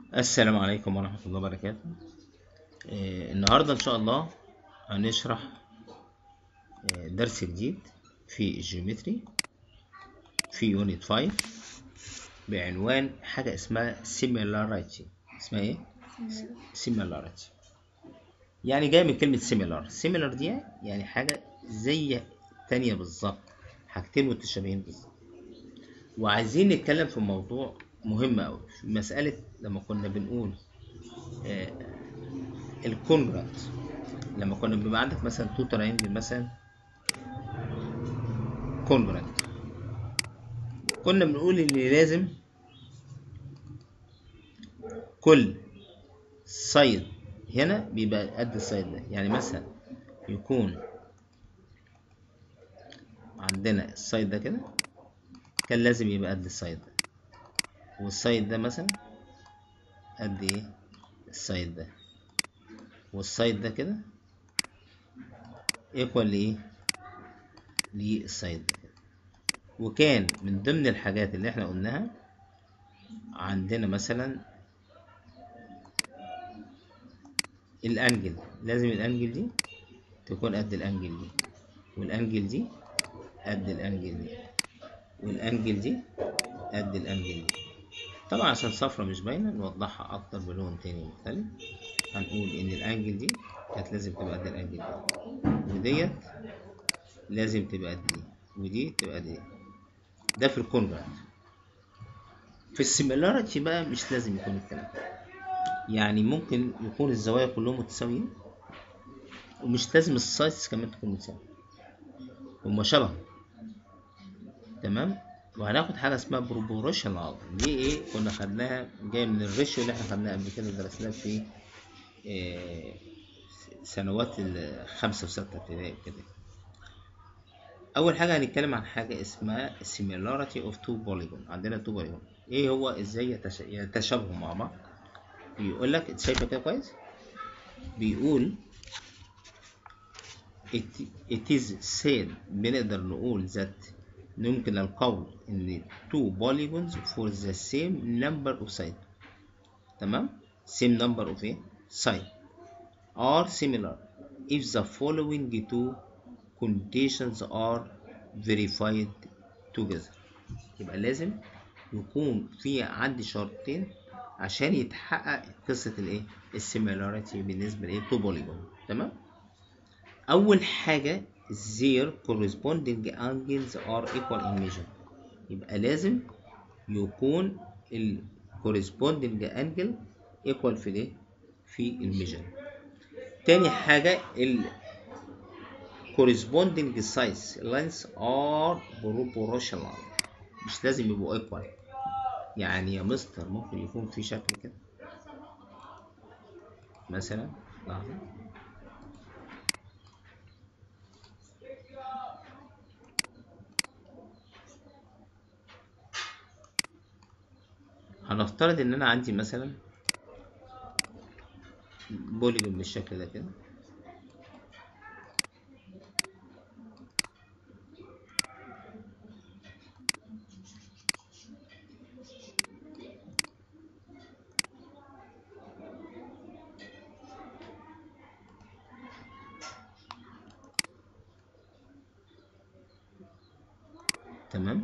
السلام عليكم ورحمة الله وبركاته آه، النهاردة إن شاء الله هنشرح آه، درس جديد في الجيومتري في يونت 5 بعنوان حاجة اسمها similarity اسمها ايه؟ similarity يعني جاي من كلمة similar similar دي يعني حاجة زي تانية بالظبط حاجتين متشابهين بالظبط وعايزين نتكلم في موضوع مهم أوي في مسألة لما كنا بنقول آه الكونجرانت لما كنا بيبقى عندك مثلا تو تراينجل مثلا كونجرانت كنا بنقول ان لازم كل سايد هنا بيبقى قد السايد ده يعني مثلا يكون عندنا السايد ده كده كان لازم يبقى قد السايد ده والسايد ده مثلا قد ايه السايد ده والسايد ده كده ايكوال لايه للسايد ده كده وكان من ضمن الحاجات اللي احنا قلناها عندنا مثلا الانجل لازم الانجل دي تكون قد الانجل دي والانجل دي قد الانجل دي والانجل دي قد الانجل دي طبعا عشان صفرة مش باينة نوضحها أكتر بلون تاني مختلف هنقول إن الأنجل دي كانت لازم تبقى قد الأنجل دي وديت لازم تبقى قد دي ودي تبقى قد دي ده في الكونجرانت في السيميلاريتي بقى مش لازم يكون الكلام ده يعني ممكن يكون الزوايا كلهم متساويين ومش لازم السايز كمان تكون متساوية هما شبه تمام وهناخد حاجه اسمها بروبورشنال دي ايه كنا خدناها جايه من الريشيو اللي احنا خدناها قبل كده درسناه في إيه سنوات الخمسة وستة ابتدائي كده أول حاجة هنتكلم عن حاجة اسمها similarity of two polygon عندنا two polygon إيه هو إزاي يتش... يتشابهوا مع بعض بيقول لك أنت شايفة كده كويس بيقول it, it is said بنقدر نقول that يمكن القول ان two polygons for the same number of sides تمام same number of ايه side are similar if the following two conditions are verified together يبقى لازم يكون في عندي شرطين عشان يتحقق قصة الايه السيميلاريتي بالنسبة لايه تو polygon تمام أول حاجة their corresponding angles are equal in measure يبقى لازم يكون ال corresponding angle equal في الايه في الميجر تاني حاجة ال corresponding size lengths are proportional مش لازم يبقوا equal يعني يا مستر ممكن يكون في شكل كده مثلا لحظة هنفترض ان انا عندي مثلا بوليجون بالشكل ده كده تمام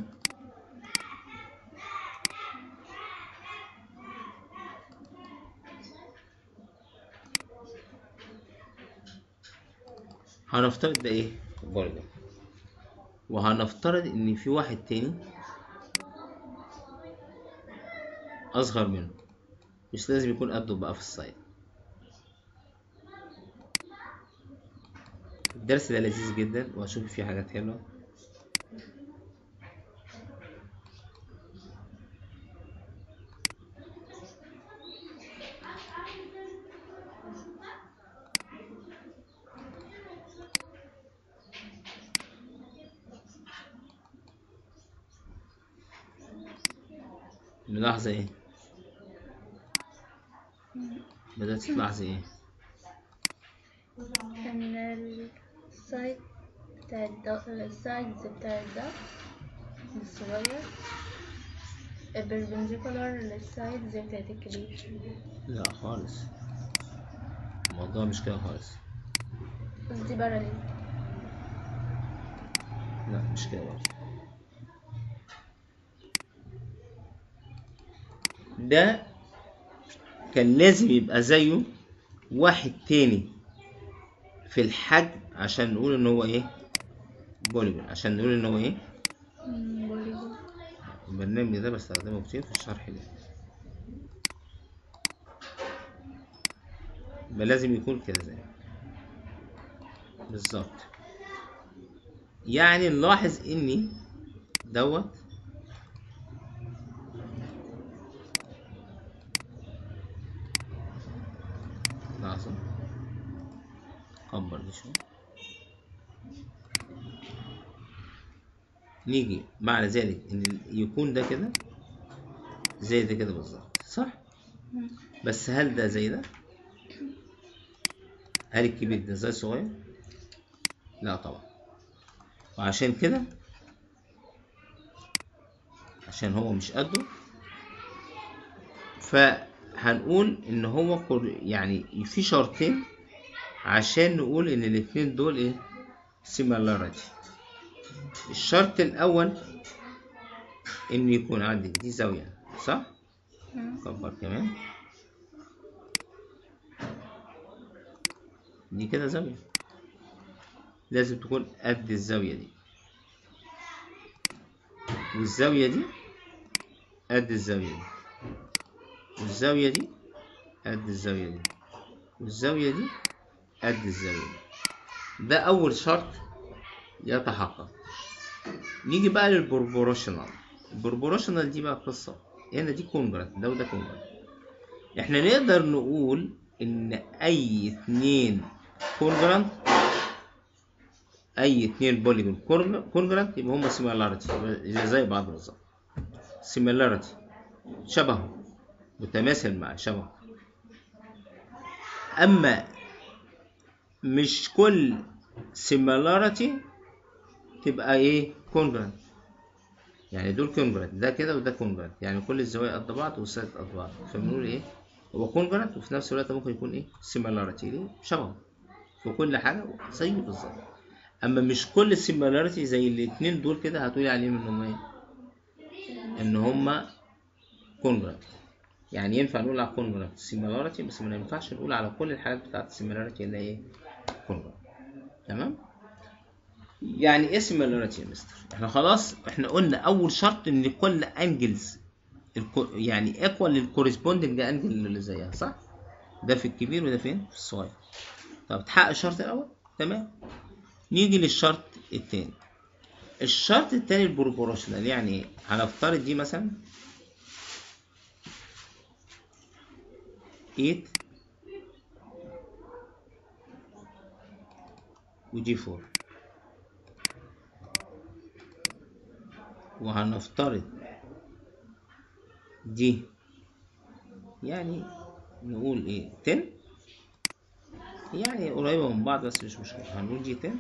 هنفترض ده ايه برجر وهنفترض ان في واحد تاني اصغر منه مش لازم يكون قده بقى في السايد الدرس ده لذيذ جدا وهشوف فيه حاجات حلوه ملاحظة ايه؟ بدأت تلاحظي ايه؟ ان السايد بتاع السايدز بتاع الضغط الصغير perpendicular للسايد vertically لا خالص الموضوع مش كده خالص قصدي parallel لا مش كده برضه ده كان لازم يبقى زيه واحد تاني في الحجم عشان نقول ان هو ايه بوليجون عشان نقول ان هو ايه مم، polygon البرنامج ده بستخدمه كتير في الشرح ده يبقى لازم يكون كده زي بالظبط يعني نلاحظ اني دوت لحظة كبر دي شوية نيجي معنى ذلك ان ال- يكون ده كده زي ده كده بالظبط صح مم. بس هل ده زي ده هل الكبير ده زي الصغير لا طبعا وعشان كده عشان هو مش قده فهنقول ان هو كور- يعني في شرطين عشان نقول ان الاتنين دول ايه similarity الشرط الاول ان يكون عندك دي زاوية صح مم. كبر كمان دي كده زاوية لازم تكون قد الزاوية دي والزاوية دي قد الزاوية دي والزاوية دي قد الزاوية دي والزاوية دي قد الزاوية دي ده أول شرط يتحقق نيجي بقى للبروبورشنال البروبورشنال دي بقى قصة هنا دي كونجرانت ده وده كونجرانت احنا نقدر نقول ان اي اتنين كونجرانت اي اتنين بوليجون كونجرانت يبقى هما سيميلاريتي يبقى زي بعض بالظبط سيميلاريتي شبهه متماثل مع شبهه اما مش كل سيميلاريتي تبقى ايه كونجرانت يعني دول كونجرانت ده كده وده كونجرانت يعني كل الزوايا قد بعض والسايد قد بعض فبنقول ايه هو كونجرانت وفي نفس الوقت ممكن يكون ايه سيميلاريتي ليه شبهه في كل حاجه زيه بالظبط اما مش كل السيميلاريتي زي الاتنين دول كده هتقولي عليهم ان هم ايه ان هم كونجرانت يعني ينفع نقول على كونجرانت سيميلاريتي بس ما ينفعش نقول على كل الحاجات بتاعت السيميلاريتي اللي هي ايه كونجرانت تمام يعني ايه سيميلاريتي يا مستر احنا خلاص احنا قلنا اول شرط ان كل انجلز يعني ايكوال للكورسبوندنج انجل اللي زيها صح ده في الكبير وده فين في الصغير طب تحقق الشرط الاول تمام نيجي للشرط التاني الشرط التاني البروبورشنال يعني ايه هنفترض دي مثلا 8 ودي 4 وهنفترض دي يعني نقول ايه 10 يعني قريبة من بعض بس مش مشكلة هنقول دي 10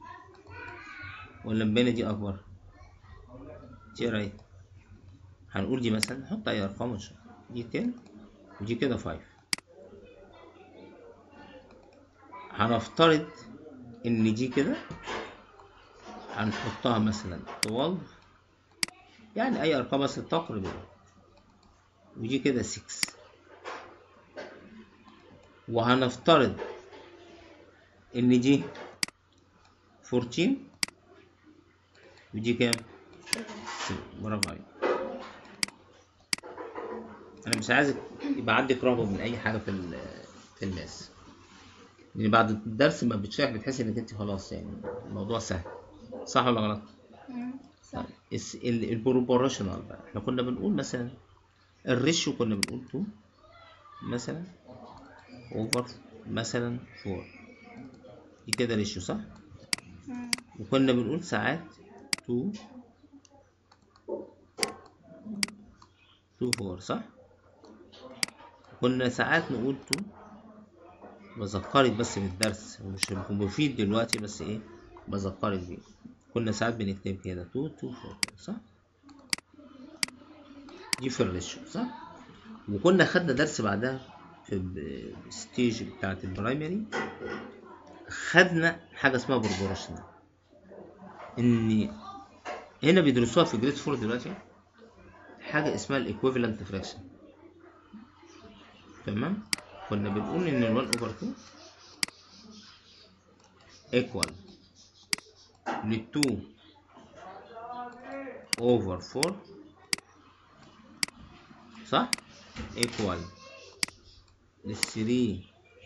ولا مبينة دي أكبر دي رايت هنقول دي مثلا نحط أي أرقام إن شاء الله دي 10 ودي كده 5 هنفترض إن دي كده هنحطها مثلا 12 يعني أي أرقام بس تقريبا ودي كده 6 وهنفترض إن دي 14 ودي كام؟ 7 برافو عليك أنا مش عايزك يبقى عندك رهبة من أي حاجة في ال- في الماس لأن بعد الدرس ما بتشرح بتحس إنك أنت خلاص يعني الموضوع سهل صح ولا غلط؟ مم. صح الس- ال- البروبورشنال بقى احنا كنا بنقول مثلا الريشيو كنا بنقول 2 مثلا اوفر مثلا 4 دي كده ريشيو صح مم. وكنا بنقول ساعات 2 2 4 صح كنا ساعات نقول 2 بذكرك بس بالدرس مش مفيد دلوقتي بس ايه بذكرك بيه كنا ساعات بنكتب كده 2 2 4 صح دي في الريشيو صح وكنا خدنا درس بعدها في ب- الستيج بتاعت البرايمري خدنا حاجه اسمها بروبورشنال ان هنا بيدرسوها في جريد فور دلوقتي حاجه اسمها الايكويفالنت فراكشن تمام كنا بنقول ان ال 1 اوفر 2 ايكوال ل 2 اوفر 4 صح ايكوال لل 3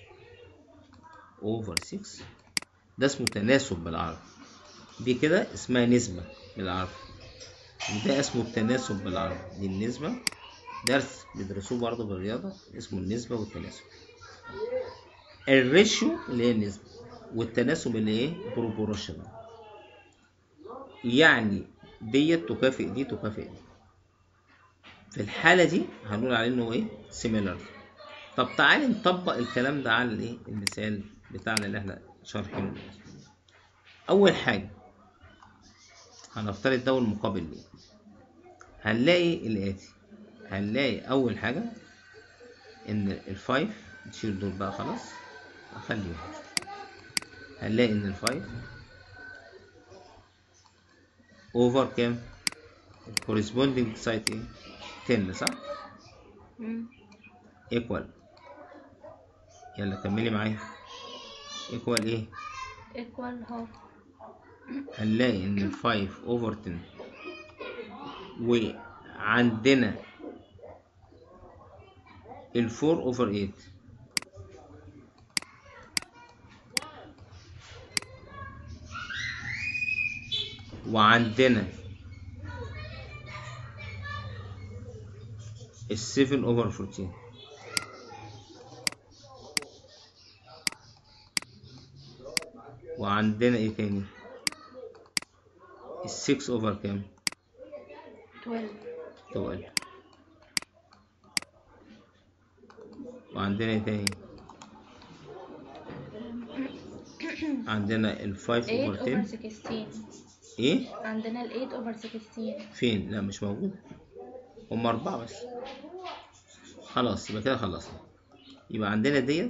اوفر 6 ده اسمه تناسب بالعربي دي كده اسمها نسبة بالعربي وده اسمه التناسب بالعربي دي النسبة درس بيدرسوه برضه بالرياضة اسمه النسبة والتناسب الريشيو اللي هي النسبة والتناسب اللي هي بروبورشنال يعني ديت تكافئ دي تكافئ دي في الحالة دي هنقول عليه انه ايه سيميلر طب تعالي نطبق الكلام ده على الايه المثال بتاعنا اللي احنا شارحينه دلوقتي اول حاجة هنفترض ده المقابل ليه هنلاقي الاتي هنلاقي اول حاجة ان الفايف نشيل دول بقى خلاص اخليهم هنلاقي ان الفايف اوفر كام الكورسبوندينج سايت ايه 10 صح مم. ايكوال يلا كملي معايا ايكوال ايه equal half هنلاقي ان ال 5 اوفر 10 وعندنا ال 4 اوفر 8 وعندنا ال 7 اوفر 14 وعندنا ايه تاني ال 6 اوفر كام 12 12 وعندنا ايه تاني عندنا ال 5 8 اوفر over 10 16 ايه عندنا ال 8 over 16 فين لا مش موجود هم أربعة بس خلاص يبقى كده خلصنا يبقى عندنا ديت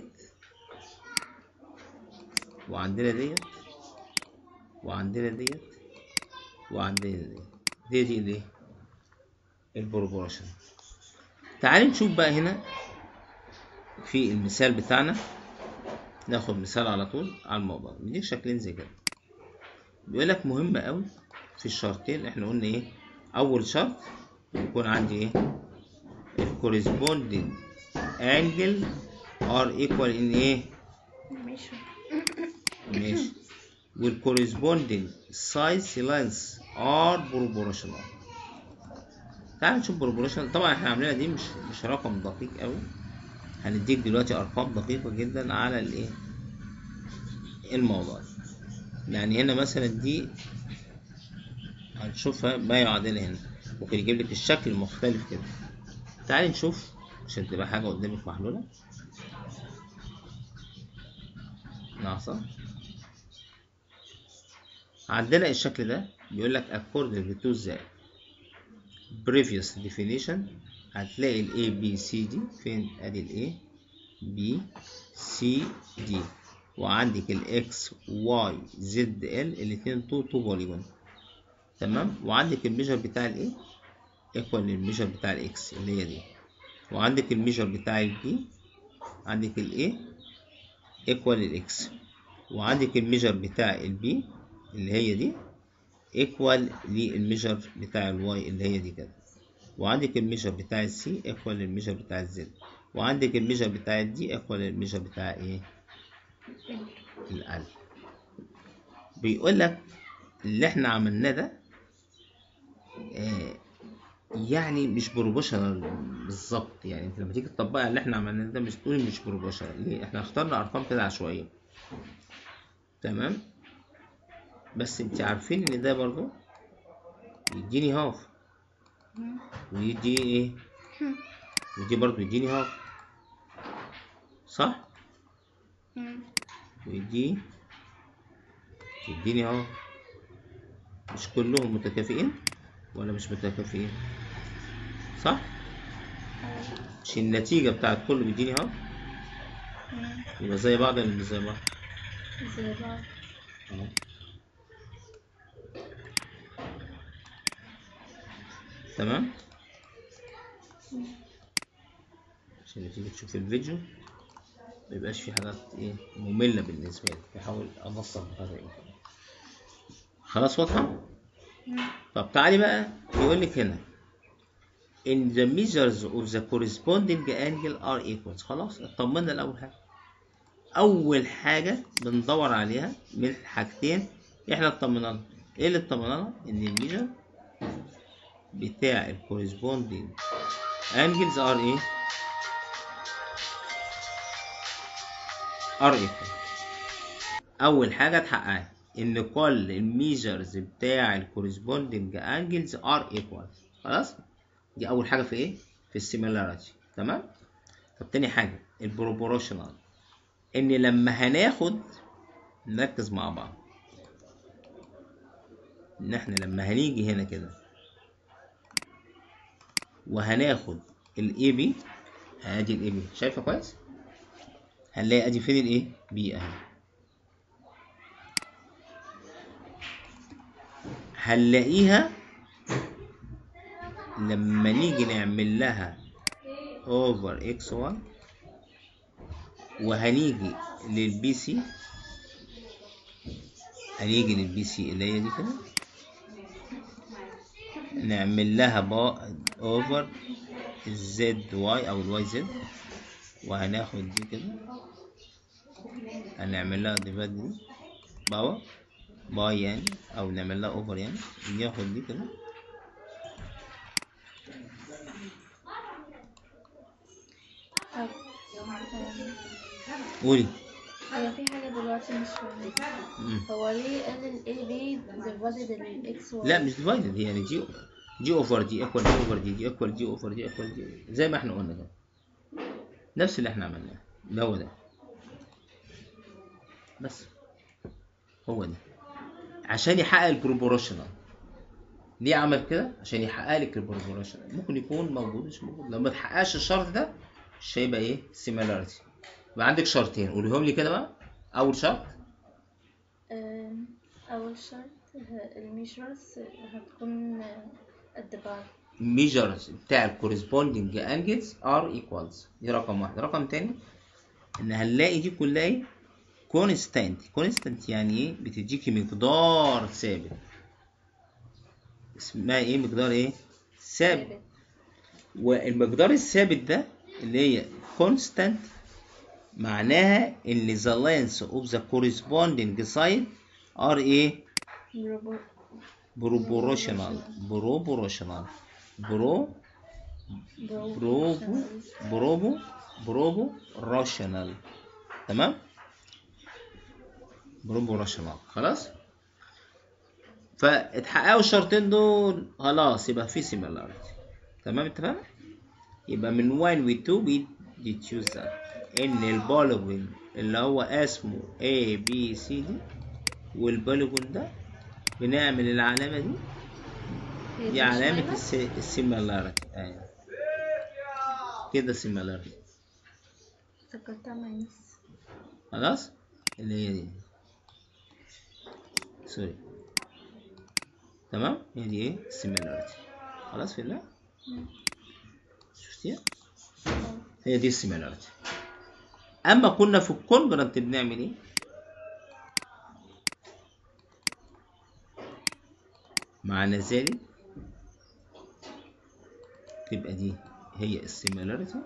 وعندنا ديت وعندنا ديت وعندنا ديت دي دي الايه البروبورشن تعال نشوف بقى هنا في المثال بتاعنا ناخد مثال على طول على الموضوع دي شكلين زي كده بيقول لك مهم قوي في الشرطين احنا قلنا ايه اول شرط يكون عندي ايه الكورسبوندينج انجل ار ايكوال ان ايه ماشي ماشي والكورسبوندينج سايز لينس ار بروبورشنال تعال نشوف بروبورشنال طبعا احنا عاملينها دي مش مش رقم دقيق قوي هنديك دلوقتي ارقام دقيقة جدا على الايه الموضوع ده. يعني هنا مثلا دي هنشوفها ما يعادلها هنا ممكن يجيب لك الشكل مختلف كده تعالي نشوف عشان تبقى حاجة قدامك محلولة ناقصة عندنا الشكل ده بيقول لك according to the previous definition هتلاقي ال A B C D فين ادي ال A B C D وعندك ال X Y Z L الاتنين تو تو بوليجون تمام وعندك الميجر بتاع ال A ايكوال للميجر بتاع ال X اللي هي دي وعندك الميجر بتاع ال B عندك ال A ايكوال لل X وعندك الميجر بتاع ال B اللي هي دي ايكوال للميجر بتاع الواي اللي هي دي كده وعندك الميجر بتاع السي ايكوال للميجر بتاع الزد وعندك الميجر بتاع الدي ايكوال للميجر بتاع ايه الال بيقول لك اللي احنا عملناه ده آه يعني مش بروبوشنال بالظبط يعني انت لما تيجي تطبقها على اللي احنا عملناه ده مش تقولي مش بروبوشنال ليه احنا اخترنا ارقام كده عشوائيه تمام بس انت عارفين ان ده برضو يديني هاف مم. ويدي ايه ودي برضو يديني هاف صح مم. ويدي يديني هاف مش كلهم متكافئين ولا مش متكافئين صح مش النتيجة بتاعت كله بيديني اهو مم. يبقى زي بعض ولا مش زي بعض زي بعض اهو تمام عشان تيجي تشوف الفيديو ميبقاش في حاجات ايه مملة بالنسبة لك بحاول انسق هذا ايه خلاص واضحة؟ مم. طب تعالي بقى يقول لك هنا in the measures of the corresponding angle are equals خلاص اطمنا لأول حاجة أول حاجة بندور عليها من حاجتين احنا اطمنا لها ايه اللي اطمنا لها؟ إن الميجر بتاع ال corresponding angles are ايه؟ are equal أول حاجة اتحققت إن كل الميجرز بتاع ال corresponding angles are equal خلاص؟ دي أول حاجة في إيه؟ في السيميلاريتي تمام؟ طب تاني حاجة البروبورشنال إن لما هناخد نركز مع بعض إن إحنا لما هنيجي هنا كده وهناخد الاي بي ادي الاي بي شايفه كويس هنلاقي ادي فين الايه بي اهي هنلاقيها لما نيجي نعمل لها اوفر اكس 1 وهنيجي للبي سي هنيجي للبي سي اللي هي دي كده نعمل لها با اوفر الزد واي او الواي زد وهناخد دي كده هنعمل لها ديفايد دي باور باي يعني او نعمل لها اوفر يعني ناخد دي كده طب قولي هي في حاجة دلوقتي مش فاهمة مم. هو ليه قال ال A B divided ال X Y لا مش ديفايدد هي يعني دي دي اوفر دي ايكوال دي اوفر دي دي ايكوال دي اوفر دي ايكوال دي زي ما احنا قلنا كده نفس اللي احنا عملناه ده هو ده بس هو ده عشان يحقق البروبورشنال ليه عمل كده عشان يحقق لك البروبورشنال ممكن يكون موجود مش موجود لو ما تحققش الشرط ده مش هيبقى ايه سيميلاريتي يبقى عندك شرطين قولهم لي كده بقى اول شرط أم، أول شرط الميجرز هتكون قد بعض measures بتاع ال corresponding angles are equals دي رقم واحد رقم تاني ان هنلاقي دي كلها ايه constant constant يعني ايه بتديكي مقدار ثابت اسمها ايه مقدار ايه ثابت والمقدار الثابت ده اللي هي constant معناها ان the length of the corresponding side are ايه بربو- proportional proportional برو بروبو بروبو بروبو راشنال تمام بروبو راشنال خلاص فاتحققوا الشرطين دول خلاص يبقى في similarity تمام اتفقنا يبقى من 1 و 2 بي deduce that ان البوليجون اللي هو اسمه A B C D والبوليجون ده بنعمل العلامة دي هي دي مش علامة ماينس؟ الس- السيميلاريتي أيوة كده سيميلاريتي افتكرتها ماينس خلاص اللي هي دي سوري تمام هي دي ايه السيميلاريتي خلاص في الله شفتيها اه. هي دي السيميلاريتي اما كنا في الكونجرانت بنعمل ايه معنى ذلك تبقى دي هي السيميلاريتي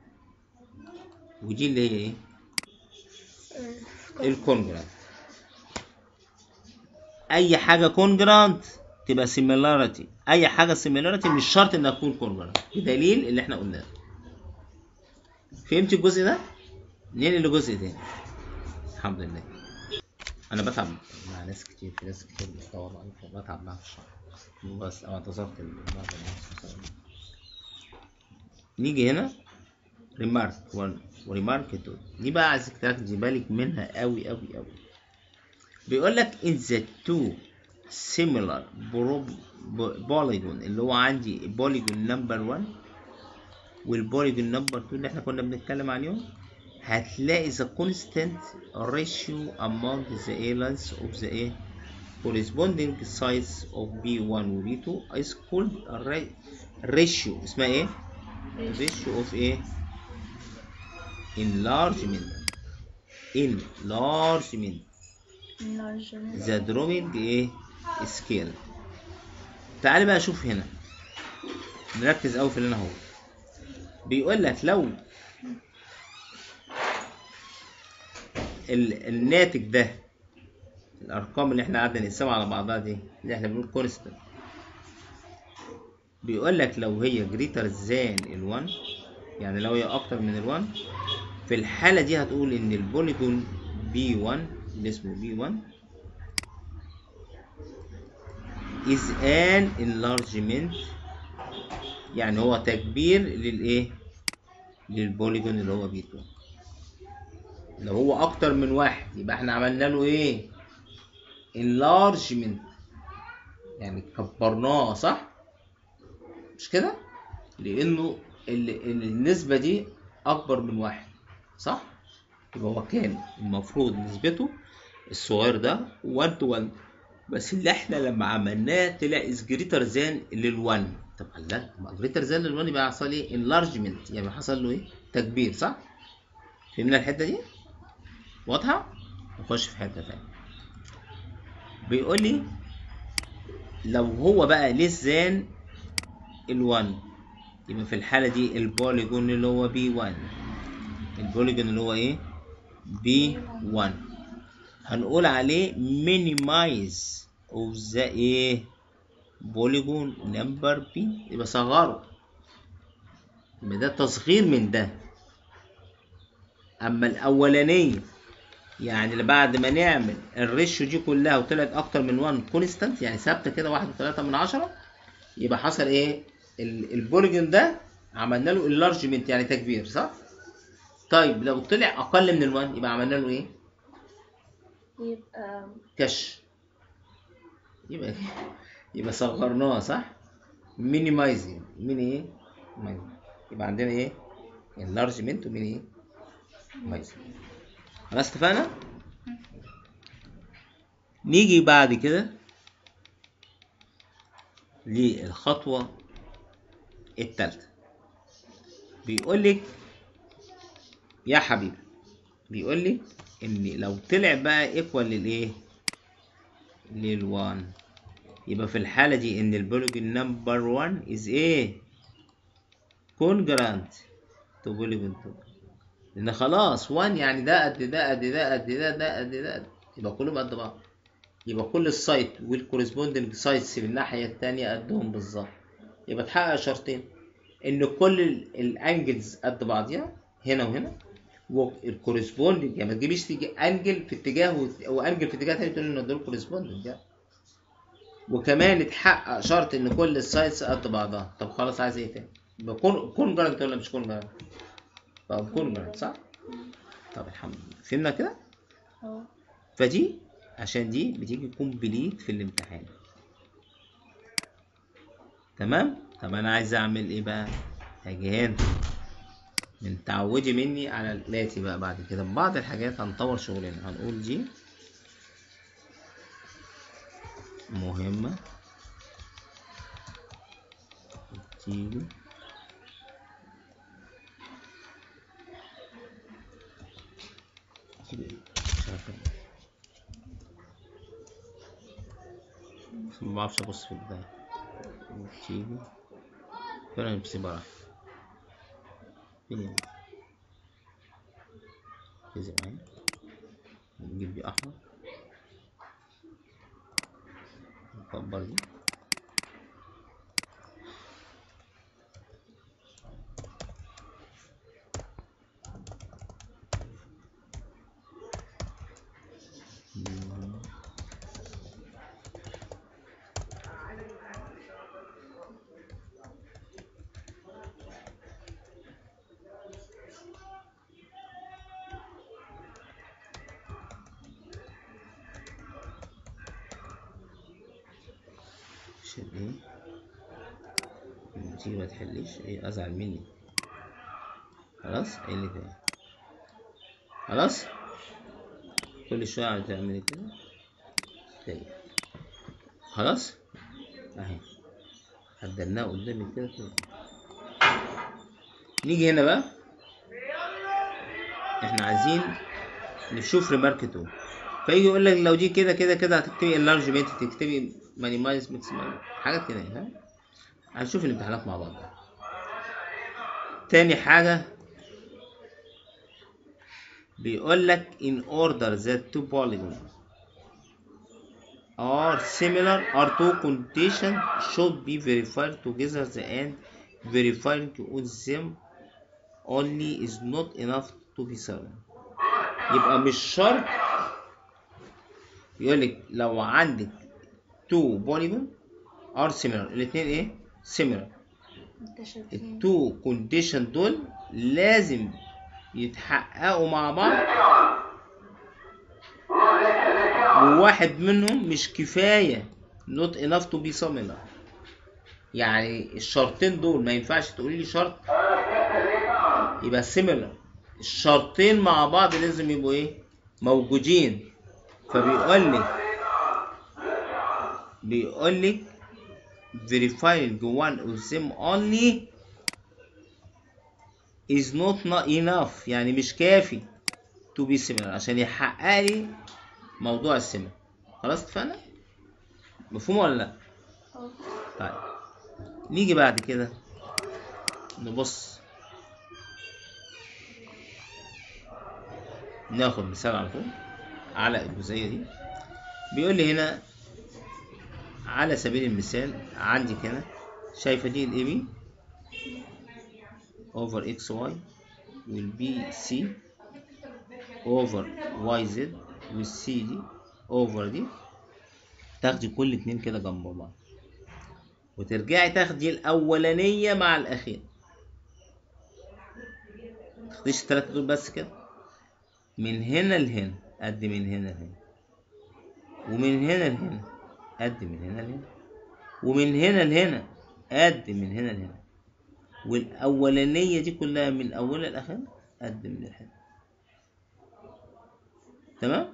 ودي اللي هي ايه اه. الكونجرانت اي حاجه كونجرانت تبقى سيميلاريتي اي حاجه سيميلاريتي مش شرط انها تكون كونجرانت بدليل اللي احنا قلناه فهمت الجزء ده ننقل لجزء تاني الحمد لله انا بتعب مع ناس كتير في ناس كتير بتدور عليك بتعب معاها في الشرح بس انا انتظرت ال- بعض الناس نيجي هنا ريمارك 1 وريمارك 2 دي بقى عايزك تاخدي بالك منها قوي قوي قوي بيقول لك in the two similar bro- bo- polygon اللي هو عندي polygon number 1 والبوليجون نمبر 2 اللي احنا كنا بنتكلم عليهم هتلاقي the constant ratio among the areas of the A corresponding size of B1 و B2 is called a ra- ratio اسمها ايه؟ ratio of ايه؟ enlargement enlargement enlargement the drawing ايه؟ scale تعالى بقى شوف هنا نركز قوي في اللي انا هو بيقول لك لو ال- الناتج ده الارقام اللي احنا قعدنا نقسمها على بعضها دي اللي احنا بنقول كونستنت بيقول لك لو هي جريتر ذان ال1 يعني لو هي اكتر من ال1 في الحاله دي هتقول ان البوليجون B1 اللي اسمه B1 is an enlargement يعني هو تكبير للايه للبوليجون اللي هو B2 لو هو اكتر من واحد يبقى احنا عملنا له ايه enlargement يعني كبرناه صح مش كده لانه ال- ال- النسبة دي اكبر من واحد صح يبقى هو كان المفروض نسبته الصغير ده 1 to 1 بس اللي احنا لما عملناه طلع is greater than لل1 طب لا ما greater than لل1 يبقى حصل ايه enlargement يعني حصل له ايه تكبير صح فهمنا الحتة دي واضحة نخش في حتة تانية بيقول لي لو هو بقى less than ال1 يبقى في الحالة دي البوليجون اللي هو B1 البوليجون اللي هو ايه B1 هنقول عليه minimize of the ايه بوليجون نمبر B يبقى صغره يبقى ده تصغير من ده اما الاولانيه يعني اللي بعد ما نعمل الريشيو دي كلها وطلعت اكتر من 1 كونستانت يعني ثابته كده واحد وثلاثة من عشرة يبقى حصل ايه ال- البوليجون ده عملنا له انلارجمنت يعني تكبير صح طيب لو طلع اقل من ال1 يبقى عملنا له ايه يبقى كش يبقى يبقى صغرناه صح مينيمايزنج مين ايه minimize. يبقى عندنا ايه enlargement ومين ايه minimize. خلاص اتفقنا نيجي بعد كده للخطوة التالتة بيقول لك يا حبيبي بيقول لك ان لو طلع بقى ايكوال للايه لل1 يبقى في الحالة دي ان البوليجون نمبر 1 از ايه congruent to polygon 2 لان خلاص 1 يعني ده قد ده قد ده قد ده ده قد ده قد. يبقى كلهم قد بعض يبقى كل السايت والكورسبوندنج سايتس من الناحية التانية قدهم بالظبط يبقى تحقق شرطين ان كل ال- الانجلز قد بعضيها هنا وهنا والكورسبوندنج يعني ما تجيبيش تيجي انجل في اتجاه وت- وانجل في اتجاه تاني تقول ان دول كورسبوندنج يعني وكمان اتحقق شرط ان كل السايتس قد بعضها طب خلاص عايز ايه تاني يبقى كون كون جارنت ولا مش كون جارنت طب كون جارنت صح طب الحمد لله فهمنا كده اهو فدي عشان دي بتيجي كومبليت في الامتحان تمام طب انا عايز اعمل ايه بقى هاجي هنا من تعودي مني على الاتي بقى بعد كده بعض الحاجات هنطور شغلنا هنقول دي مهمة تيجي مش عارف إيه. بس ما بعرفش ابص في البداية تيجي فعلا بسيبها راح فين يا ركزي معايا نجيب دي احمر نكبر دي عشان ايه لما تيجي ما تحليش ايه ازعل مني خلاص عيلة ايه خلاص كل شوية عم تعملي كده طيب خلاص اهي عدلناها قدامي كده كده نيجي هنا بقى احنا عايزين نشوف ريمارك 2 فيجي يقول لك لو دي كده كده كده هتكتبي انلارجمنت تكتبي مانيمايز ماكسيمايز حاجات كده ها هنشوف الامتحانات مع بعض تاني حاجة بيقول لك in order that two polygons are similar or two conditions should be verified together and verifying on them only is not enough to be certain يبقى مش شرط يقول لك لو عندك two polygon are similar الاثنين ايه similar متشابهين التو كونديشن دول لازم يتحققوا مع بعض وواحد منهم مش كفاية not enough to be similar يعني الشرطين دول ما ينفعش تقولي لي شرط يبقى similar الشرطين مع بعض لازم يبقوا ايه موجودين فبيقول لك بيقول لك verifying one of them only is not not enough يعني مش كافي to be similar عشان يحقق لي موضوع السمة خلاص اتفقنا مفهوم ولا لا اه طيب نيجي بعد كده نبص ناخد مثال على طول على الجزئية دي بيقول لي هنا على سبيل المثال عندي هنا شايفة دي الاي بي اوفر اكس واي والبي سي اوفر واي زد والسي دي اوفر دي تاخدي كل اتنين كده جنب بعض وترجعي تاخدي الاولانية مع الاخير تاخديش التلاتة دول بس كده من هنا لهنا قد من هنا لهنا ومن هنا لهنا قد من هنا لهنا ومن هنا لهنا قد من هنا لهنا والأولانية دي كلها من أولها لآخرها قد من الحين تمام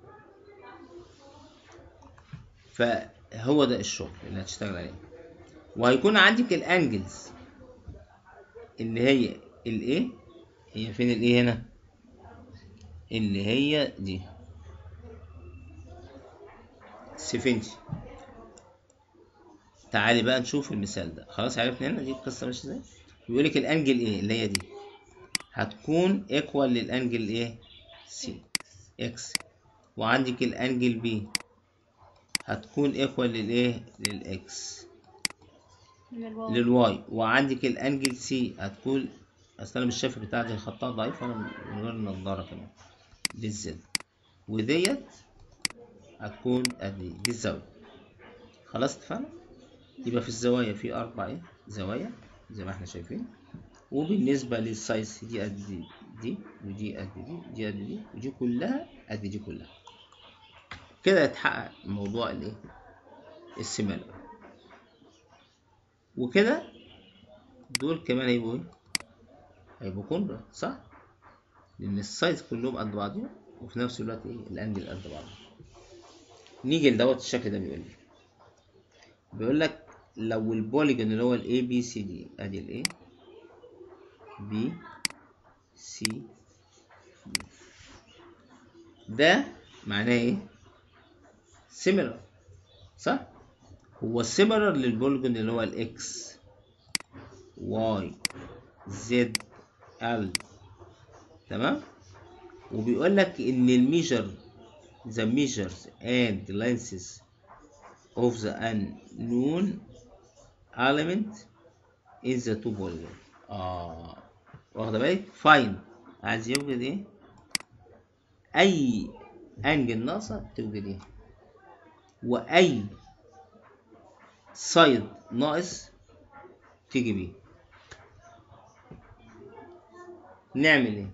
فهو ده الشغل اللي هتشتغل عليه وهيكون عندك الانجلز اللي هي الايه هي فين الايه هنا اللي هي دي 70 تعالي بقى نشوف المثال ده خلاص عرفنا هنا دي القصه ماشيه ازاي بيقول لك الانجل ايه اللي هي دي هتكون ايكوال للانجل ايه سي اكس وعندك الانجل بي هتكون ايكوال للايه للاكس من الواو للواي وعندك الانجل سي هتكون اصل انا مش شايف بتاعتي خطها ضعيف انا من غير نضاره كمان للزد وديت هتكون ادي دي الزاويه خلاص اتفقنا يبقى في الزوايا في اربع ايه زوايا زي ما احنا شايفين وبالنسبه للسايز دي قد دي, دي ودي قد دي دي قد دي ودي كلها قد دي كلها كده يتحقق موضوع الايه السيميلر وكده دول كمان هيبقوا ايه هيبقوا كونجر صح لان السايز كلهم قد بعضهم وفي نفس الوقت ايه الانجل قد بعضه نيجي لدوت الشكل ده بيقول لي بيقول لك لو البوليجون اللي هو الاي بي سي دي ادي الاي بي سي ده معناه ايه سيميلر صح هو سيميلر للبوليجون اللي هو الاكس واي زد ال تمام وبيقول لك ان الميجر the measures and lenses of the unknown element in the two polygon اه واخده بالك فاين عايز يوجد ايه اي انجل ناقصه توجد ايه واي سايد ناقص تيجي بيه نعمل ايه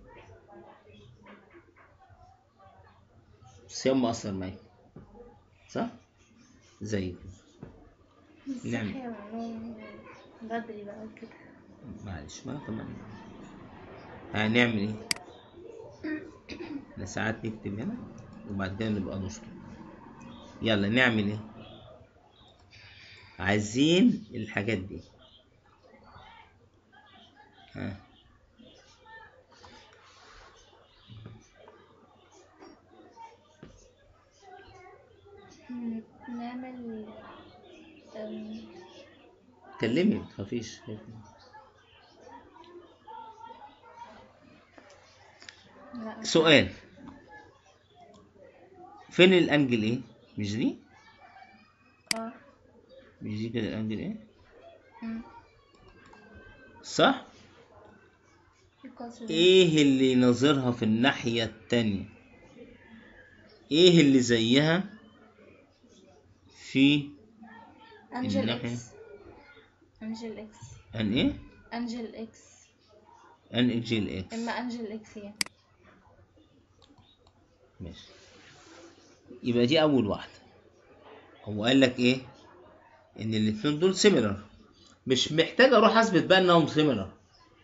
صيام مأثر معاك صح زي كده نعم. صحيح والله بدري بقى كده معلش ما كمان هنعمل ايه احنا ساعات نكتب هنا وبعد كده نبقى نشطب يلا نعمل ايه عايزين الحاجات دي ها ن- نعمل أم، اتكلمي متخافيش لا سؤال فين الانجل ايه مش دي اه مش دي كده الانجل ايه أم، صح equals to ايه اللي نظيرها في الناحية التانية ايه اللي زيها في انجل الناحية. اكس انجل اكس ان ايه انجل اكس ان اكجيل اكس اما انجل اكس يعني ماشي يبقى دي اول واحدة هو قال لك ايه ان الاتنين دول سيميلر مش محتاج اروح اثبت بقى انهم سيميلر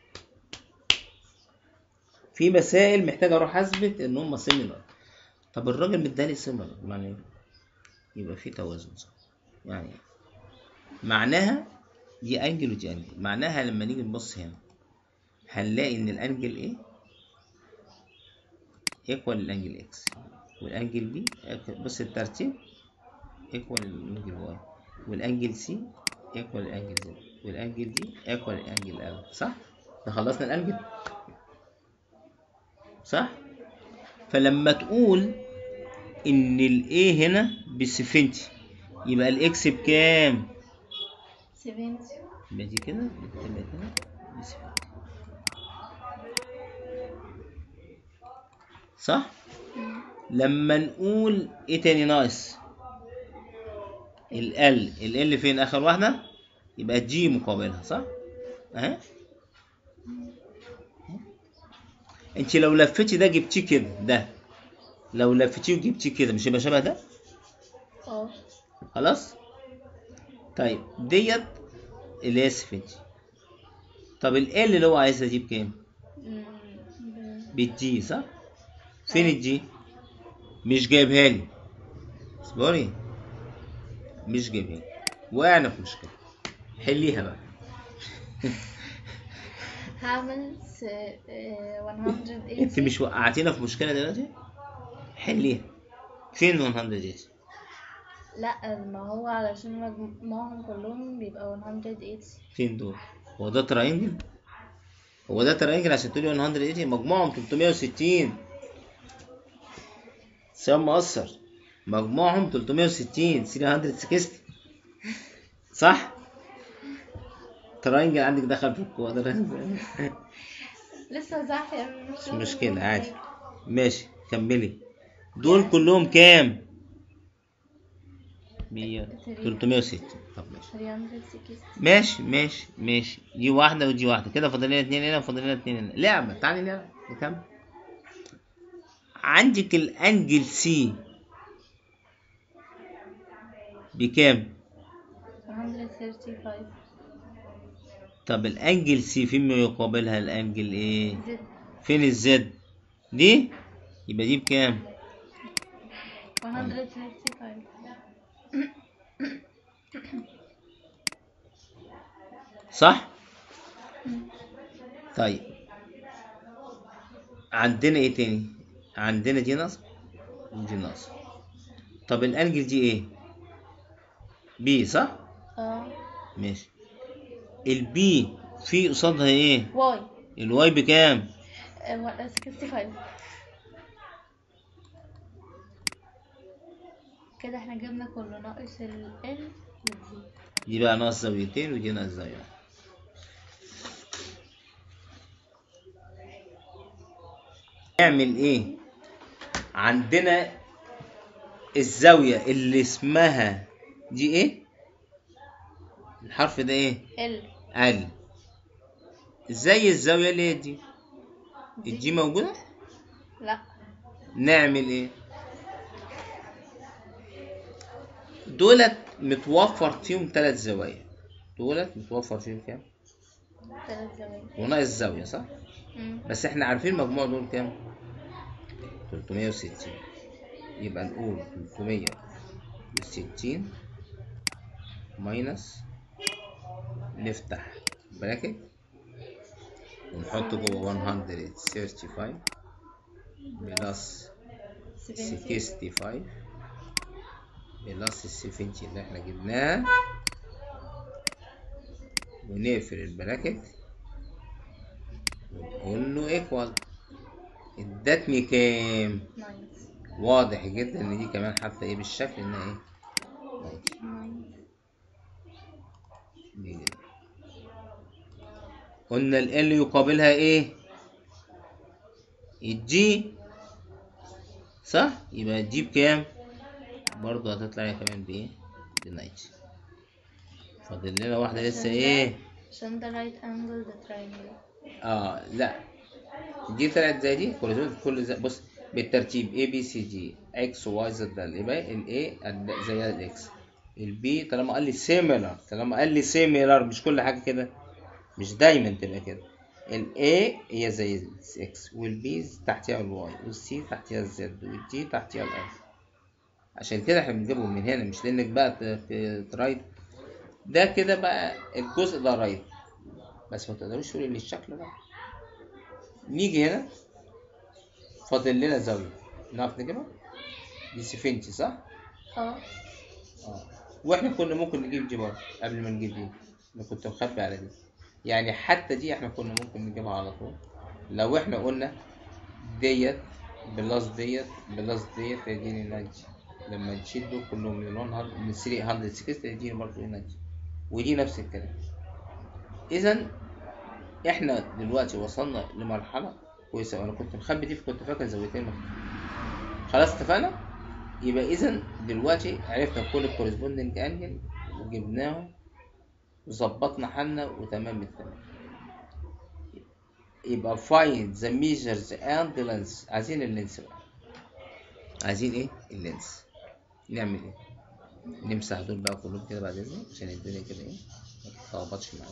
في مسائل محتاج اروح اثبت ان هم سيميلر طب الراجل مدالي سيميلر معنى ايه يبقى في توازن صح يعني إيه؟ معناها دي انجل ودي انجل معناها لما نيجي نبص هنا هنلاقي ان الانجل ايه ايكوال الانجل اكس والانجل بي بص الترتيب ايكوال الانجل واي والانجل سي ايكوال الانجل زد والانجل دي ايكوال الانجل ال صح ده خلصنا الانجل صح فلما تقول ان الاي هنا ب 70 يبقى الاكس بكام 70 يبقى دي كده نكتبها كده ب 70 صح لما نقول ايه تاني ناقص ال ال ال فين اخر واحده يبقى جي مقابلها صح اهي انت لو لفتي ده جبتيه كده ده لو لفتيه وجبتيه كده مش هيبقى شبه ده اه خلاص طيب ديت اللي هي سفنجي طب ال ال اللي هو عايزها دي بكام أم، ب- بالجي صح فين الجي مش جايبها لي اصبري مش جايبها لي وقعنا في مشكله حليها بقى هعمل س- آه، 180 انت مش وقعتينا في مشكله دلوقتي حليها فين 180 لا ما هو علشان مجموعهم كلهم بيبقى 180 فين دول هو ده تراينجل هو ده تراينجل عشان تقولي 180 مجموعهم 360 سام مقصر مجموعهم 360 360 صح تراينجل عندك دخل في الكوادرات لسه صح يا مش مشكلة عادي ماشي كملي دول كلهم كام؟ 100 360 طب ماشي 360 ماشي ماشي ماشي دي واحدة ودي واحدة كده فاضل لنا اتنين هنا وفاضل لنا اتنين هنا لعبة تعالي نلعب نكمل عندك الانجل سي بكام؟ 135 طب الانجل سي فيما يقابلها الانجل ايه؟ زد فين الزد؟ دي يبقى دي بكام؟ 135 صح؟ طيب عندنا ايه تاني؟ عندنا دي نصب ودي نصب طب الانجل دي ايه؟ بي صح؟ اه ماشي البي في قصادها ايه؟ واي الواي بكام؟ آه، 65 كده احنا جبنا كله ناقص ال L والزي دي بقى ناقص زاويتين ودي ناقص زاوية نعمل ايه؟ عندنا الزاوية اللي اسمها دي ايه؟ الحرف ده ايه؟ L ال زي الزاوية اللي هي دي دي الجي موجودة؟ لا نعمل ايه؟ دولت متوفر فيهم ثلاث زوايا دولت متوفر فيهم كام؟ ثلاث زوايا وناقص زاوية صح؟ مم. بس احنا عارفين المجموع دول كام 360 يبقى نقول 360 ماينس نفتح براكت ونحط جوه 135 بلس 70 65 بلس ال 70 اللي احنا جبناها ونقفل البراكت ونقول له ايكوال ادتني كام نايس واضح جدا ان دي كمان حتى ايه بالشكل انها ايه ماشي. نايس دي كده. قلنا ال L يقابلها ايه الجي صح يبقى الجي بكام برضه هتطلع هي كمان بايه بنايتي فاضل لنا واحده لسه عشان ده- ايه عشان ده right angle ده triangle اه لا دي طلعت زي دي كل كل زي بص بالترتيب A B C G X Y Z ده يبقى ال A قد- زي ال X ال B طالما قال لي similar طالما قال لي similar مش كل حاجة كده مش دايما تبقى كده ال A هي زي ال X وال B تحتها ال Y وال C تحتها ال Z وال G تحتها ال I عشان كده احنا بنجيبهم من هنا مش لانك بقى ت- ت- ترايت ده كده بقى الجزء ده رايت بس ما تقدروش تقولوا ان الشكل ده نيجي هنا فاضل لنا زاوية نعرف نجيبها دي سفنتي صح؟ اه اه واحنا كنا ممكن نجيب دي برضه قبل ما نجيب دي انا كنت مخبي على دي يعني حتى دي احنا كنا ممكن نجيبها على طول لو احنا قلنا ديت بلس ديت بلس ديت هيديني ناتج لما نشيل دول كلهم من 100 من 360 هيديني برضه ناتج ودي نفس الكلام اذا احنا دلوقتي وصلنا لمرحله كويسه وانا كنت مخبي دي فكنت فاكر زاويتين مختلفين خلاص اتفقنا يبقى اذا دلوقتي عرفنا كل الكورسبوندنج انجل وجبناهم وظبطنا حالنا وتمام التمام يبقى find the measures and the length عايزين اللينس بقى عايزين ايه اللينس نعمل ايه نمسح دول بقى كلهم كده بعد اذنك عشان الدنيا كده ايه ما تتلخبطش معانا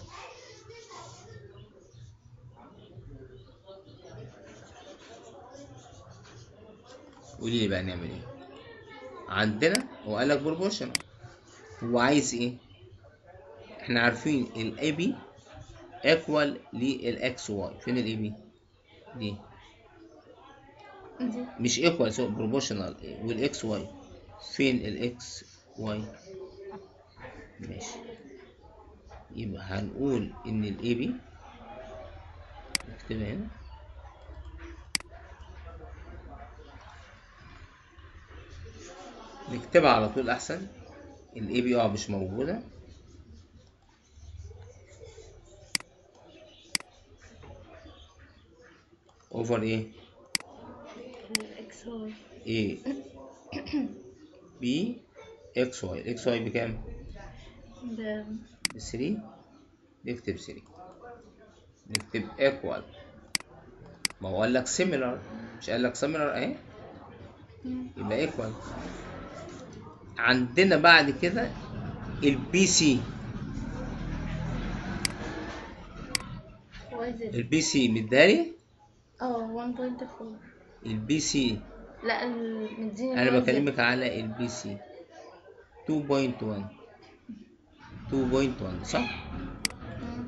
قولي لي بقى نعمل ايه عندنا هو قال لك بروبورشنال هو عايز ايه احنا عارفين الاي بي ايكوال للاكس واي فين الاي بي دي دي مش ايكوال سو بروبورشنال والاكس واي فين الاكس واي ماشي يبقى هنقول ان الاي بي نكتبها هنا نكتبها على طول احسن الاي بي اه مش موجوده اوفر ايه الاكس واي A B X Y X Y بكام؟ ب ب 3 نكتب 3 نكتب equal ما هو قال لك similar مش قال لك similar اهي يبقى equal عندنا بعد كده البي سي واي زد البي سي مداري اه 1.4 البي سي لا ال- مديني انا الواي زد. بكلمك على البي سي 2.1 2.1 صح؟ مم.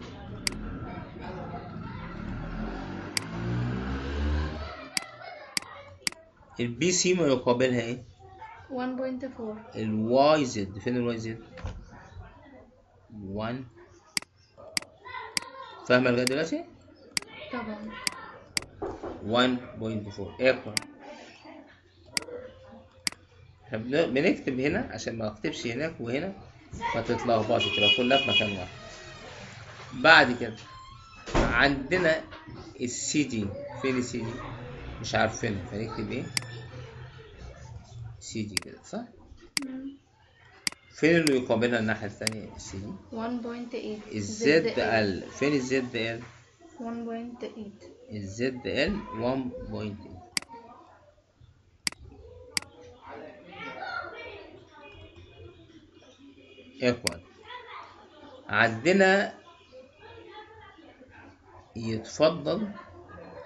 البي سي ما يقابلها ايه؟ 1.4 الواي زد فين الواي زد 1 فاهمه لغايه دلوقتي طبعا 1.4 ايكوال احنا بن- بنكتب هنا عشان ما اكتبش هناك وهنا فتتلخبطش تبقى كلها في مكان واحد بعد كده عندنا السي دي فين السي دي مش عارفينها فنكتب ايه سي دي كده صح مم. فين اللي يقابلها الناحيه الثانيه السي دي 1.8 الزد ZL. ال فين الزد ال 1.8 الزد ال 1.8 ايكوال عندنا يتفضل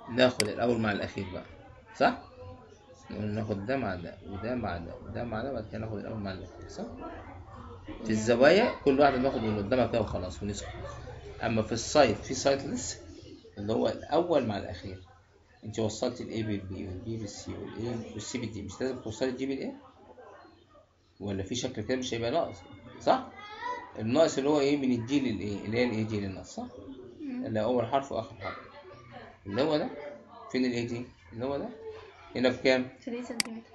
ناخد الأول مع الأخير بقى صح؟ نقول ناخد ده مع ده وده مع ده وده مع ده بعد كده ناخد الأول مع الأخير صح؟ في الزوايا كل واحد بناخد اللي قدامها كده وخلاص ونسكت أما في السايت في سايت لسه اللي هو الأول مع الأخير أنت وصلت الأي بالبي والبي بالسي والإيه والسي بالدي مش لازم توصلي الدي بالإيه؟ ولا في شكل كده مش هيبقى ناقص صح؟ الناقص اللي هو إيه من الدي للإيه؟ اللي هي الإيه دي للناقص صح؟ اللي هو أول حرف وآخر حرف اللي هو ده فين الإيه دي؟ اللي هو ده هنا بكام؟ 3 سنتيمتر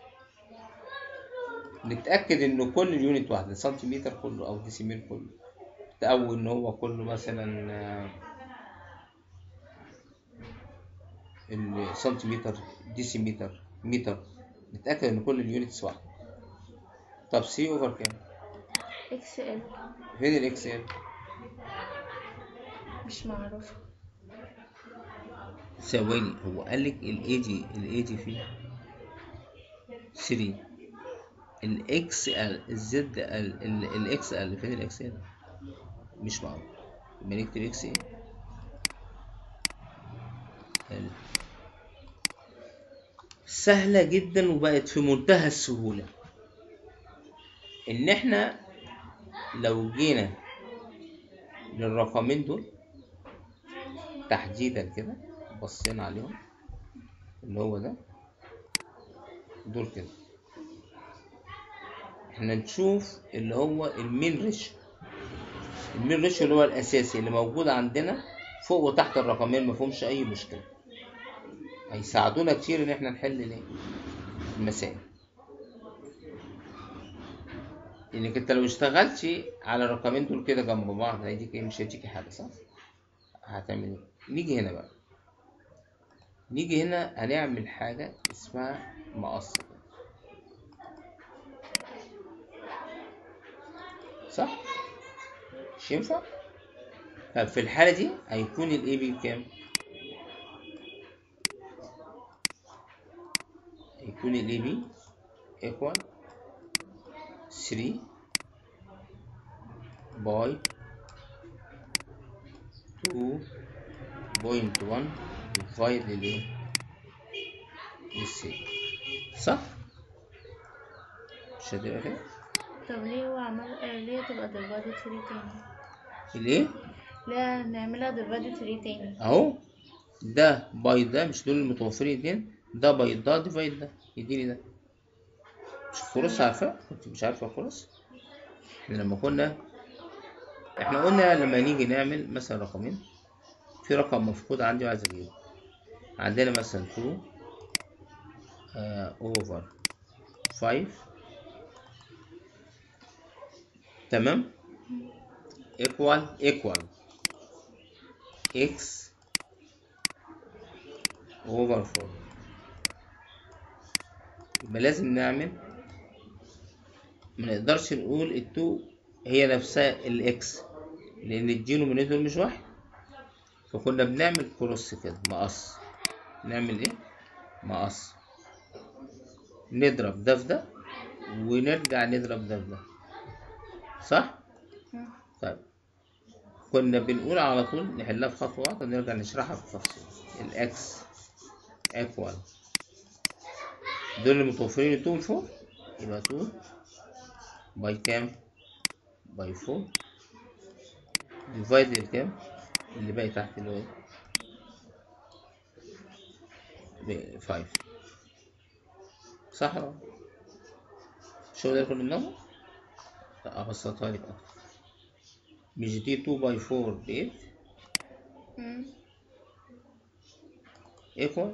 نتأكد إن كل اليونت واحدة سنتيمتر كله أو ديسيميل كله أو إن هو كله مثلا آه، السنتيمتر ديسيمتر متر نتأكد إن كل اليونتس واحدة طب سي أوفر كام؟ اكس ال فين الإكس إل؟ مش معروف ثواني هو قال لك الاي دي الاي دي فيه 3 الاكس ال الزد ال الاكس ال فين الاكس ال مش معروف يبقى نكتب اكس ايه ال سهلة جدا وبقت في منتهى السهولة ان احنا لو جينا للرقمين دول تحديدا كده بصينا عليهم اللي هو ده دول كده احنا نشوف اللي هو المين ريشيو المين ريشيو اللي هو الاساسي اللي موجود عندنا فوق وتحت الرقمين مفهومش اي مشكله هيساعدونا كتير ان احنا نحل الايه المسائل انك انت لو اشتغلتش على الرقمين دول كده جنب بعض هيديك ايه مش هيديكي حاجه صح هتعمل ايه نيجي هنا بقى نيجي هنا هنعمل حاجة اسمها مقص كده. صح؟ مش ينفع؟ طب في الحالة دي هيكون الاي بي بكام؟ هيكون الاي بي equal 3 باي 2.1 ديفايد للايه؟ للسي صح؟ مش هتبقى كده؟ طب ليه هو عمل آه، ليه تبقى ديفايدد 3 تاني الايه؟ ليه نعملها ديفايدد 3 تاني اهو ده باي ده مش دول المتوفرين اتنين ده باي ده ديفايد ده يديني ده مش الكروس عارفة؟ كنت مش عارفة الكروس؟ احنا لما كنا احنا قلنا لما نيجي نعمل مثلا رقمين في رقم مفقود عندي وعايز اجيبه عندنا مثلا 2 اوفر 5 تمام ايكوال ايكوال اكس اوفر 4 يبقى لازم نعمل ما نقدرش نقول التو هي نفسها الاكس لان الدينومينيتور مش واحد فكنا بنعمل كروس كده مقص نعمل ايه مقص نضرب ده في ده ونرجع نضرب ده في ده صح مم. طيب كنا بنقول على طول نحلها في خطوة واحدة ونرجع نشرحها بالتفصيل الاكس ايكوال دول المتوفرين 2 فوق يبقى 2 باي كام باي 4 ديفايد الكام اللي باقي تحت اللي هو ب 5 صح ولا لا؟ شو ده كله بنعمله؟ لا ابسطها لك اكتر مش دي 2 باي 4 ب 8 مم. equal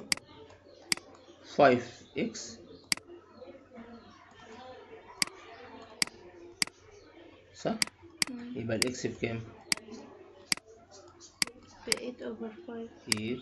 5x صح؟ مم. يبقى الاكس بكام؟ ب 8 over 5 8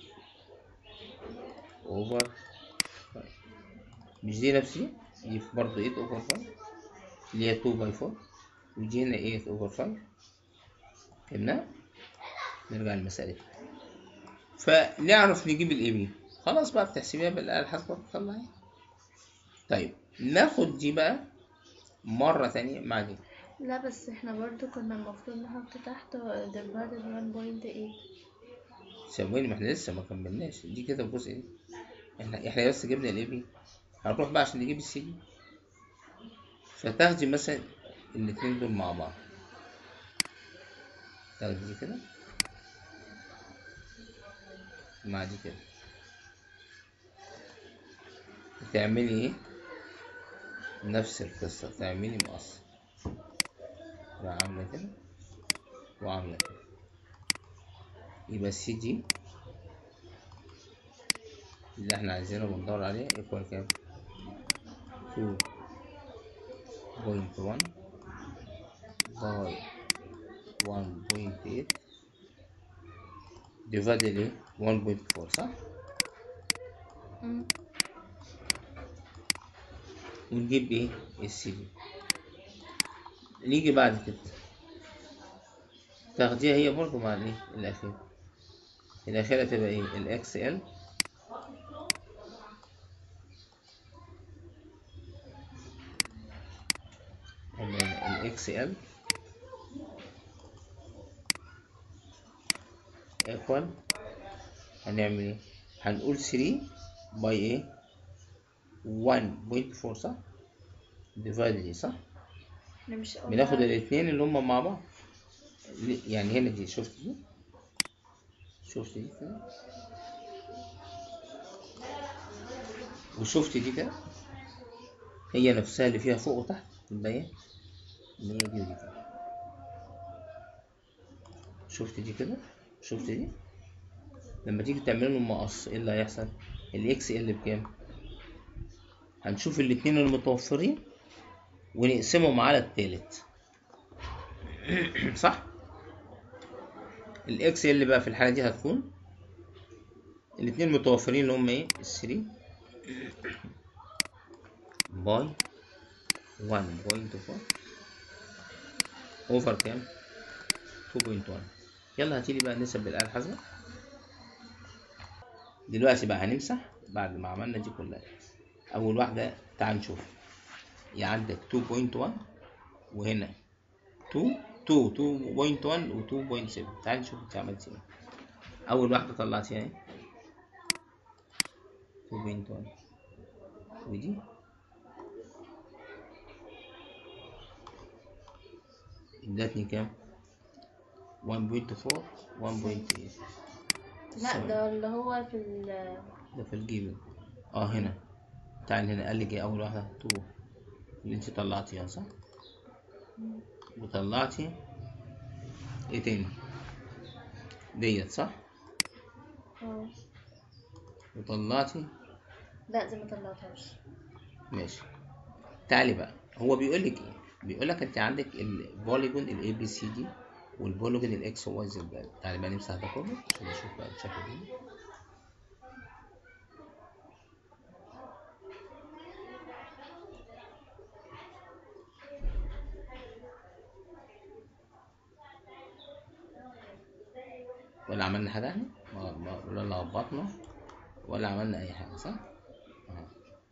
over 5 مش دي نفس دي؟ دي برضه 8 over 5 اللي هي 2 باي 4 ودي هنا 8 over 5 فهمنا؟ نرجع للمسألة دي فنعرف نجيب الاي بي خلاص بقى بتحسبيها بالآلة الحاسبة بتطلعيها طيب ناخد دي بقى مرة تانية مع دي لا بس احنا برضو كنا المفروض نحط تحت divided 1.8 ثواني ما احنا لسه ما كملناش دي كده الجزء دي احنا احنا بس جبنا الاي بي هنروح بقى عشان نجيب السي دي فتاخدي مثلا الاتنين دول مع بعض تاخدي دي كده مع دي كده تعملي ايه نفس القصة تعملي مقص تبقى عاملة كده وعاملة كده يبقى السي دي اللي احنا عايزينه بندور عليه ايكوال كام؟ 2.1 باي 1.8 ديفايد ايه 1.4 صح؟ مم. ونجيب ايه السي دي نيجي بعد كده تاخديها هي برضه مع الايه الاخير الاخيرة تبقى ايه الاكس ال الاكس ال ايكوال هنعمل ايه هنقول 3 باي ايه 1.4 صح ديفايد دي صح احنا مش قلنا بناخد الاثنين اللي هم مع بعض ل- يعني هنا دي شفت دي شفت دي كده وشفت دي كده هي نفسها اللي فيها فوق وتحت تبين اللي هي دي ودي كده شفت دي كده شفت دي لما تيجي تعمل لهم مقص ايه اللي هيحصل الاكس ال بكام هنشوف الاتنين المتوفرين ونقسمهم على التالت صح الاكس اللي بقى في الحالة دي هتكون الاتنين متوفرين اللي هم ايه الثري باي 1.4 اوفر كام 2.1 يلا هاتيلي بقى نسب بالآلة الحاسبة دلوقتي بقى هنمسح بعد ما عملنا دي كلها أول واحدة تعال نشوف يعني عندك 2.1 وهنا 2 2 2.1 و 2.7 تعال نشوف انت عملت ايه أول واحدة طلعتيها ايه 2.1 ودي ادتني كام 1.4 1.8 لا ده اللي هو في ال ده في الجيبل اه هنا تعال هنا قال لك ايه اول واحده 2 اللي انت طلعتيها صح وطلعتي ايه تاني ديت صح اه وطلعتي لا دي ما طلعتهاش ماشي تعالي بقى هو بيقول لك ايه بيقول لك انت عندك البوليجون الاي بي سي دي والبوليجون الاكس واي زد تعالي بقى نمسح ده كله عشان نشوف بقى الشكل ده ولا عملنا حاجة احنا؟ ما- ما- ولا لخبطنا ولا عملنا أي حاجة صح؟ أهو.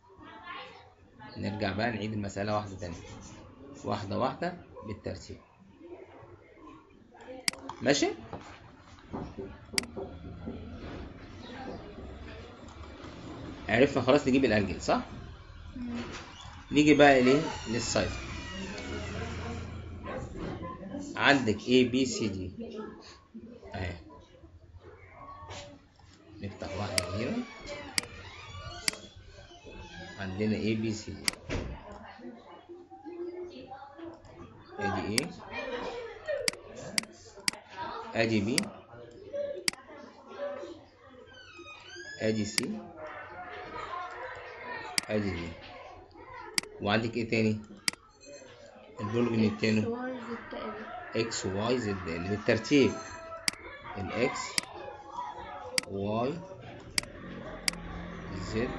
نرجع بقى نعيد المسألة واحدة تانية واحدة واحدة بالترتيب ماشي؟ عرفنا خلاص نجيب الأنجل صح؟ نيجي بقى ليه للسايد عندك A B C D اهي نفتح واحدة كبيرة عندنا A B C D ادي A ادي B ادي C ادي D وعندك ايه تاني البولجن التاني واي زد تقريبا اكس واي زد اللي بالترتيب الاكس واي زد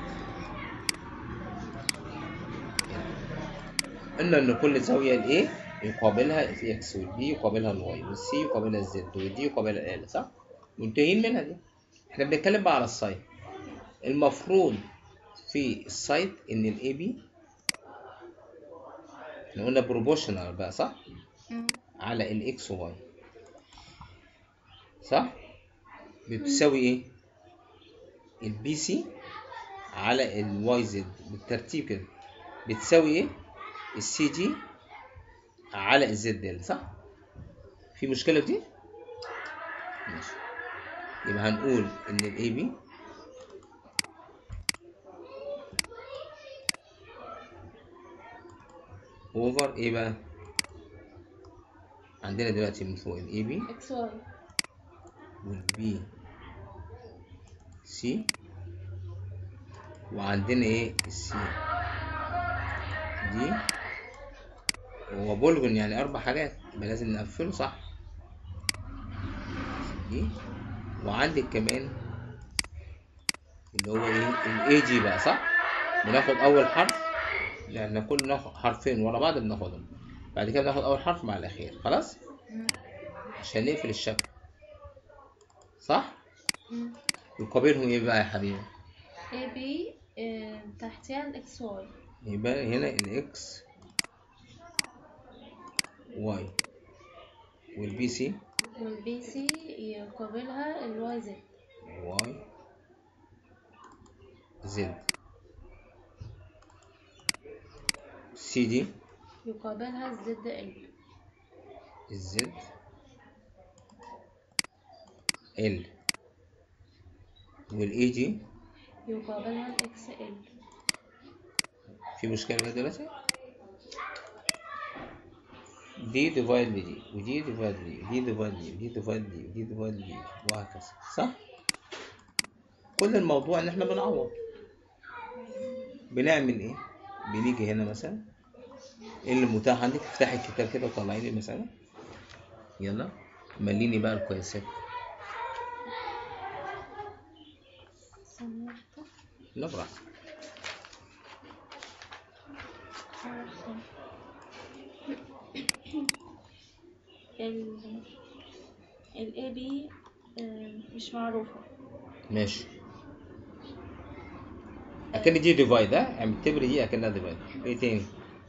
قلنا ان كل زاويه الايه يقابلها الاكس والبي يقابلها الواي والسي يقابلها الزد والدي يقابلها ال صح منتهين منها دي احنا بنتكلم بقى على السايد المفروض في السايد ان الاي بي احنا قلنا بروبوشنال بقى صح مم. على الاكس واي صح بتساوي ايه البي سي على الواي زد بالترتيب كده بتساوي ايه السي جي على الزد ال صح في مشكله في دي ماشي يبقى هنقول ان الاي بي اوفر ايه بقى عندنا دلوقتي من فوق الاي بي اكس واي والبي سي وعندنا ايه السي دي هو بولجون يعني اربع حاجات يبقى لازم نقفله صح دي وعندك كمان اللي هو ايه الاي جي بقى صح بناخد اول حرف لان كل ناخد حرفين ورا بعض بناخدهم بعد كده بناخد اول حرف مع الاخير خلاص عشان نقفل الشكل صح يقابلهم ايه بقى يا حبيبي اي بي آه، تحتها الاكس واي يبقى هنا الاكس واي والبي سي والبي سي يقابلها الواي زد واي زد سي دي يقابلها الزد ال الزد ال والاي جي يقابلها الاكس ال في مشكلة لغاية دلوقتي دي ديفايد بدي ودي ديفايد بدي ودي ديفايد بدي ودي ديفايد بدي ودي ديفايد بدي وهكذا صح؟ كل الموضوع ان احنا بنعوض بنعمل ايه؟ بنيجي هنا مثلا ايه اللي متاح عندك افتحي الكتاب كده وطلعي لي المسألة يلا مليني بقى القياسات ثانية واحدة. لا براحتك ال ال AB آه، مش معروفة ماشي اكن دي ديفايد ها اعتبري دي اكنها ديفايد ايه تاني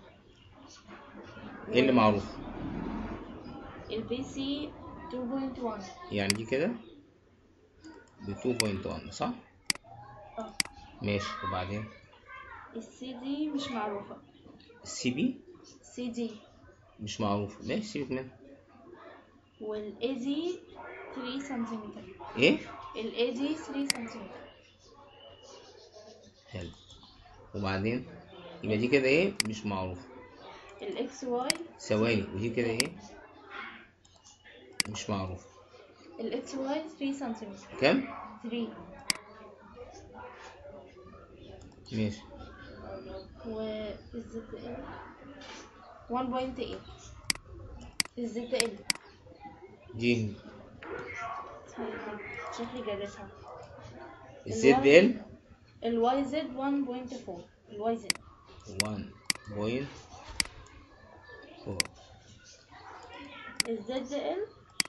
ايه اللي معروف ال BC 2.1 يعني دي كده ب 2.1 صح اه ماشي وبعدين السي دي مش معروفة السي بي سي دي مش معروف ماشي سيبك منها والاي دي 3 سنتيمتر ايه الاي دي 3 سنتيمتر حلو وبعدين يبقى دي كده ايه مش معروف الاكس واي ثواني ودي كده ايه مش معروف الاكس واي 3 سنتيمتر كام 3 ماشي والزد ال 1.8 الزد ال دي شكلي جابتها الزد ال الواي زد 1.4 الواي زد 1.4 الزد ال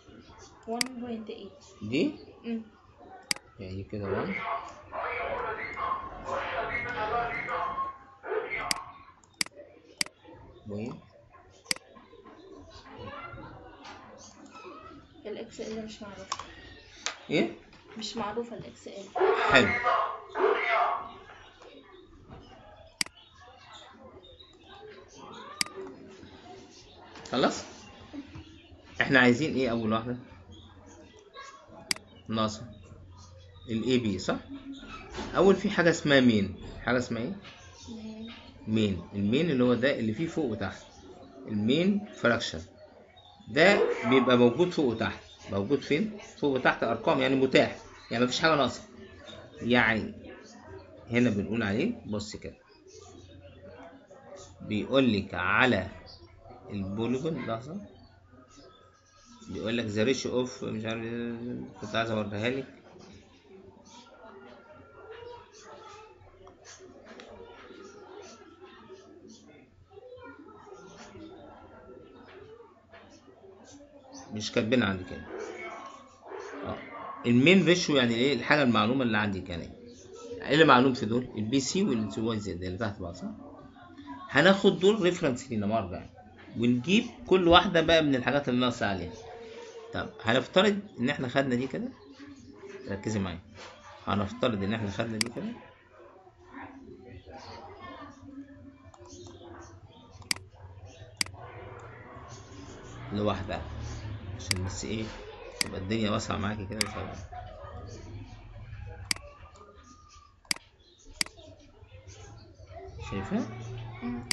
1.8 دي أمم. يعني دي كده 1 بوينت الاكس ال مش معروفة ايه مش معروفة الاكس ال حلو خلاص احنا عايزين ايه اول واحده ناقصه الاي بي صح اول في حاجه اسمها مين حاجه اسمها ايه مين المين اللي هو ده اللي فيه فوق وتحت المين فراكشن ده بيبقى موجود فوق وتحت موجود فين فوق وتحت ارقام يعني متاح يعني مفيش حاجه ناقصه يعني هنا بنقول عليه بص كده بيقول لك على البوليجون لحظه بيقول لك ذا ريشيو اوف مش عارف إيه، كنت عايز اوريها لك مش كاتبين عندي كده اه المين ريشيو يعني ايه الحاجه المعلومه اللي عندي كان ايه ايه اللي معلوم في دول البي سي والواي زد اللي تحت بعض صح هناخد دول ريفرنس لينا مرجع ونجيب كل واحده بقى من الحاجات اللي ناقصه عليها طب هنفترض ان احنا خدنا دي كده ركزي معايا هنفترض ان احنا خدنا دي كده لوحدها عشان بس ايه تبقى الدنيا واسعة معاكي كده وسهلة شايفها؟ مم.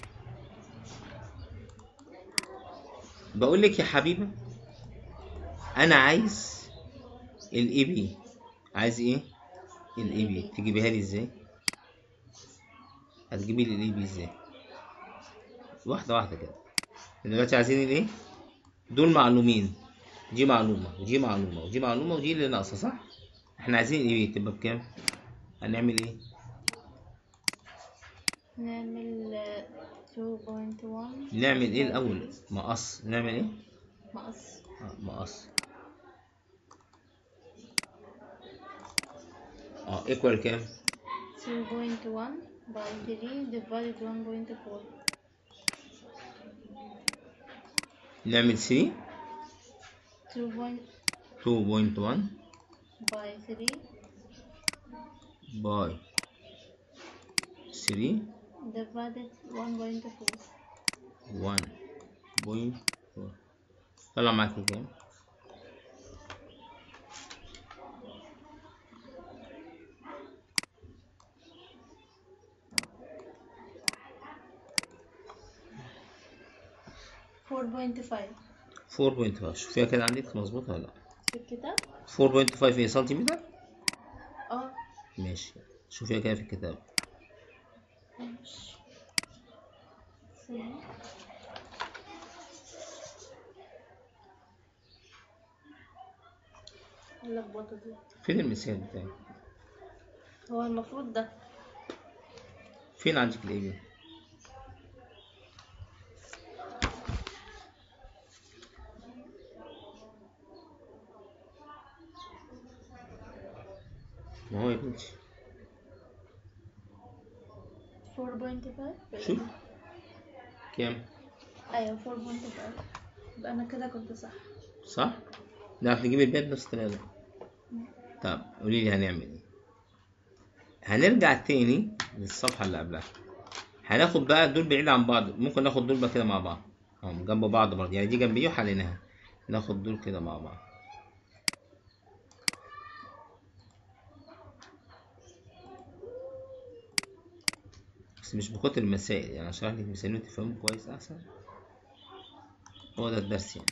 بقول لك يا حبيبة انا عايز الاي بي عايز ايه الاي بي تجيبيها لي ازاي هتجيبي لي الاي بي ازاي واحده واحده كده دلوقتي عايزين الايه دول معلومين دي معلومه ودي معلومه ودي معلومه ودي اللي ناقصه صح احنا عايزين الاي بي تبقى بكام هنعمل ايه نعمل آه، 2.1 نعمل ايه الاول مقص نعمل ايه مقص آه، مقص اه ايكوال كام 2.1 by 3 divided 1.4 نعمل 3 2 2.1 by 3 باي 3 divided 1.4 1.4 طلع معاكي كام؟ four point five 4.5 شوفيها كده عندك مظبوطة ولا لا؟ في الكتاب 4.5 ايه سنتيمتر؟ اه ماشي شوفيها كده في الكتاب ماشي ثانية. اللخبطة دي فين المثال بتاعي؟ هو المفروض ده فين عندك الاي بي؟ ما هو يا بنتي 4.5 شوف كام؟ ايوه 4.5 يبقى انا كده كنت صح صح؟ نعرف نجيب البيت بنفس الطريقة دي طب قولي لي هنعمل ايه؟ هنرجع تاني للصفحة اللي قبلها هناخد بقى دول بعيد عن بعض ممكن ناخد دول بقى كده مع بعض هم جنب بعض برضه يعني دي جنب دي وحليناها ناخد دول كده مع بعض بس مش بكتر المسائل يعني اشرح لك مثالين وتفهموا كويس احسن هو ده الدرس يعني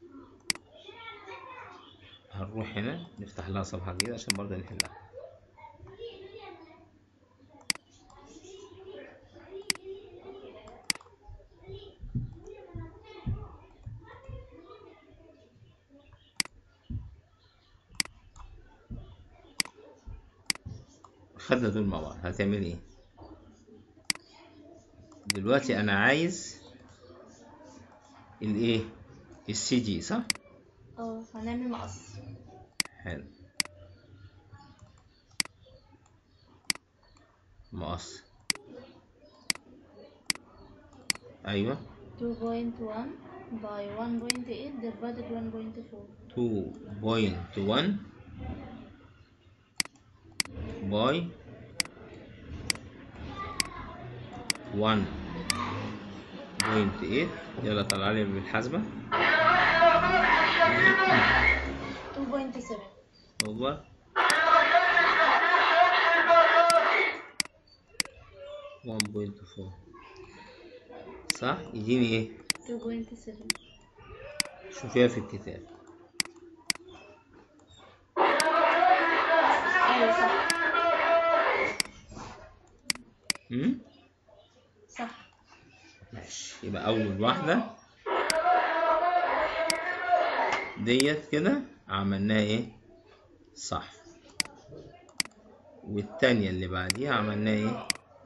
هنروح هنا نفتح لها صفحة جديدة عشان برضه نحلها خدنا دول مع بعض هتعمل ايه دلوقتي انا عايز الايه السي دي صح اه هنعمل مقص حلو مقص ايوه 2.1 by 1.8 divided 1.4 2.1 باي 1.8 يلا طلع لي بالحاسبة 2.7 هو 1.4 صح يديني ايه 2.7 شوفيها في الكتاب ايوه صح امم صح ماشي يبقى اول واحدة ديت كده عملناها ايه صح والتانية اللي بعديها عملناها ايه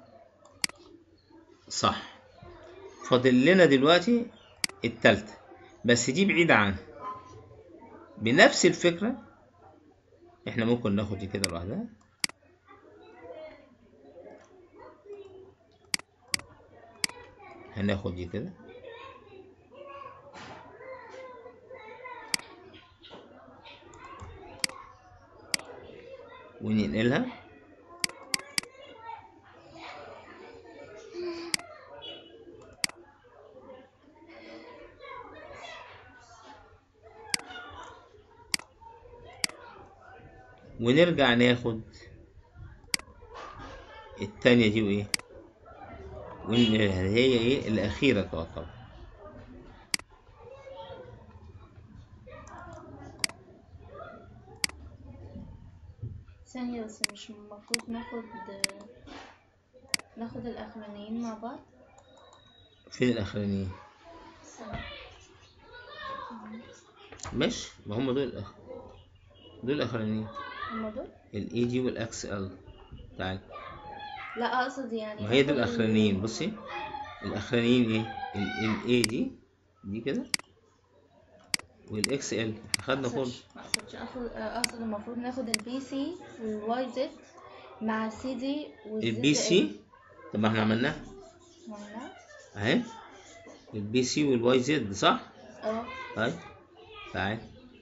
صح فاضل لنا دلوقتي التالتة بس دي بعيدة عنها بنفس الفكرة احنا ممكن ناخد دي كده لوحدها هناخد دي كده وننقلها ونرجع ناخد التانية دي وايه وننقلها هي ايه الأخيرة تعتبر ثانية بس مش المفروض ناخد ناخد الأخرانيين مع بعض فين الأخرانيين ثانية. ماشي ما هم دول الأخ... دول الأخرانيين هما دول؟ الاي دي والاكس ال تعال لا أقصد يعني ما هي دول ناخد ال- الاخرانيين بصي الاخرانيين ايه الاي دي دي كده والاكس ال خدنا كله مقصدش مقصدش اخد اقصد المفروض ناخد البي سي والواي زد مع السي دي والزد البي سي طب ما احنا عملناها معناه اهي البي سي والواي زد صح اه طيب تعال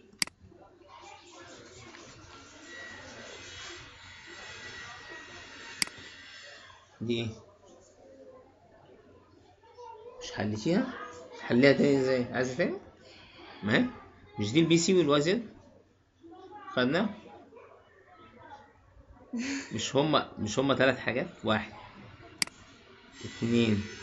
دي ايه مش حلتيها حليها تاني ازاي عايزه تاني ما هي مش دي البي سي والواي زد خدناها مش هما مش هما تلات حاجات واحد اتنين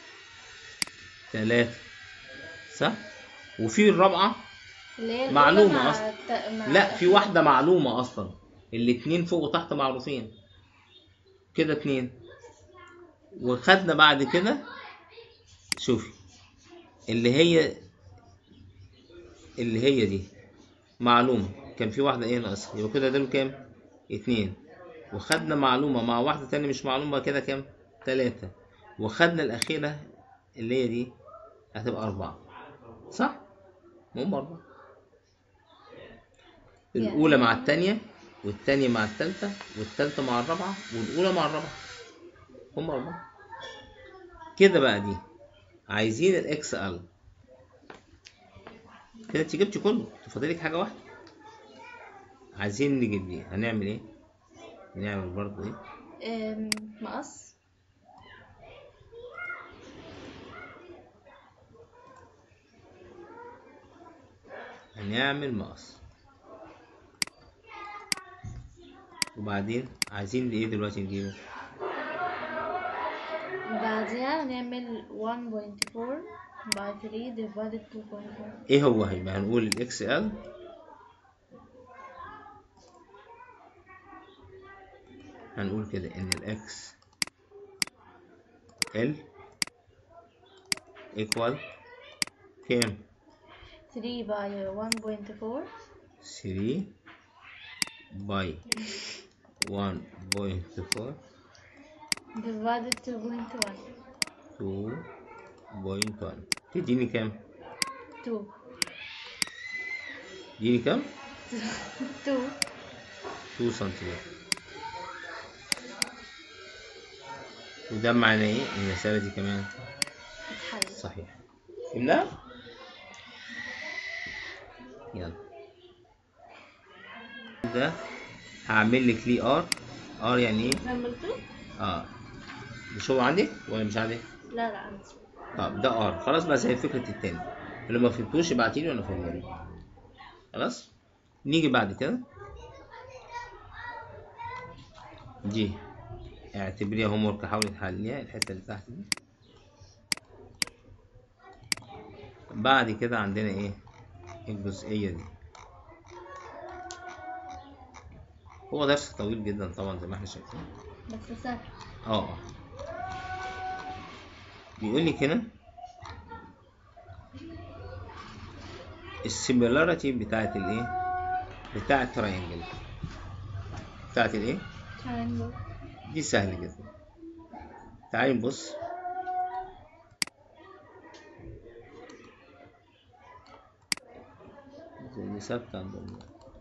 تلاتة صح وفي الرابعة اللي هي الأولى معلومة مع أصلا. الت... مع لا في واحدة معلومة أصلا الاتنين فوق وتحت معروفين كده اتنين وخدنا بعد كده شوفي اللي هي اللي هي دي معلومة كان في واحدة ايه ناقصة يبقى كده دول كام؟ اتنين وخدنا معلومة مع واحدة تانية مش معلومة كده كام؟ تلاتة وخدنا الأخيرة اللي هي دي هتبقى أربعة صح؟ هم أربعة الأولى مع التانية والتانية مع التالتة والتالتة مع الرابعة والأولى مع الرابعة هم أربعة كده بقى دي عايزين الإكس إل كده انت جبتي كله فاضلك حاجة واحدة عايزين نجيب دي هنعمل ايه؟ نعمل برضه ايه؟ أم، مقص هنعمل مقص وبعدين عايزين ايه دلوقتي نجيبه؟ بعدها هنعمل 1.4 by 3 divided 2.1 ايه هو هيبقى هنقول الاكس ال هنقول كده ان الاكس ال equal كام 3 by 1.4 3 by 1.4 divided 2.1 2.1 تديني كام 2 تديني كام 2 2 سنتيمتر وده معناه ايه ان المسألة دي كمان اتحل صحيح فهمنا يلا ده هعمل لك ليه ار ار يعني ايه عملته؟ اه مش هو عندك ولا مش عندك لا لا عندي طب ده ار خلاص بقى زي فكره التاني اللي ما فهمتوش ابعتيلي وانا فاهمه خلاص نيجي بعد كده دي اعتبريها هوم ورك حاولي تحليها الحته اللي تحت دي بعد كده عندنا ايه الجزئيه دي هو درس طويل جدا طبعا زي ما احنا شايفين بس سهل اه اه بيقول لك هنا السيميلاريتي بتاعت الايه بتاعت التراينجل بتاعت الايه triangle دي سهل جدا تعالي نبص زي ثابتة عندهم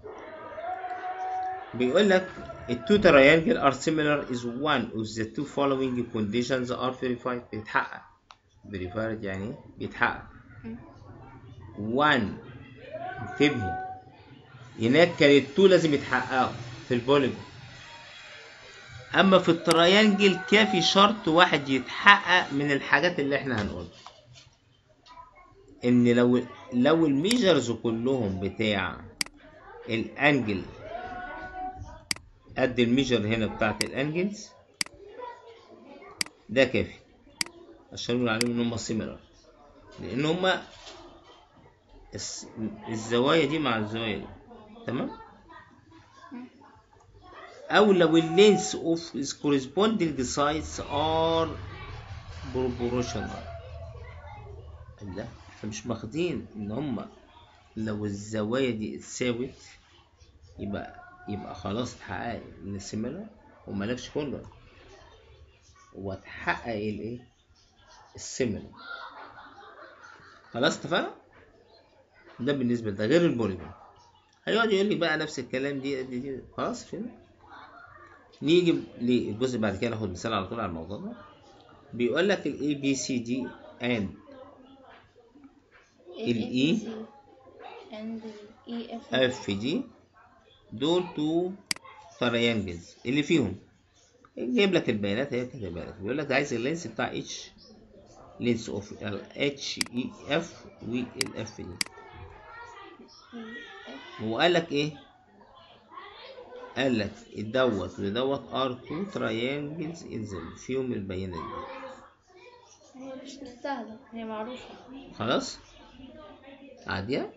بيقول لك التو triangle are similar is one of the two following conditions are verified بيتحقق verified يعني إيه؟ بيتحقق one انتبهي هناك كانت تو لازم يتحققوا في البوليجون اما في التريانجل كافي شرط واحد يتحقق من الحاجات اللي احنا هنقولها ان لو لو الميجرز كلهم بتاع الانجل قد الميجر هنا بتاعت الانجلز ده كافي عشان نقول عليهم ان هم سيميلر لان هم الس- الزوايا دي مع الزوايا دي تمام او لو اللينس اوف corresponding sides are proportional لا احنا مش واخدين ان هم لو الزوايا دي اتساوت يبقى يبقى خلاص اتحقق السيميلر ومالكش كونجر واتحقق الايه السيميلر خلاص اتفقنا ده بالنسبه ده غير البوليجون هيقعد يقول لي بقى نفس الكلام دي دي, دي. خلاص فهمنا نيجي للجزء بعد كده ناخد مثال على طول على الموضوع ده بيقول لك الاي بي سي دي and ال E and ال E F اف دي دول تو تريانجلز اللي فيهم جايب لك البيانات هي كاتبها لك بيقول لك عايز اللينس بتاع اتش لينس اوف اتش اي اف والاف دي وقال لك ايه قال لك دوت ودوت ار تو تريانجلز انزل فيهم البيانات دي هي مش مستاهلة هي معروفة خلاص عادية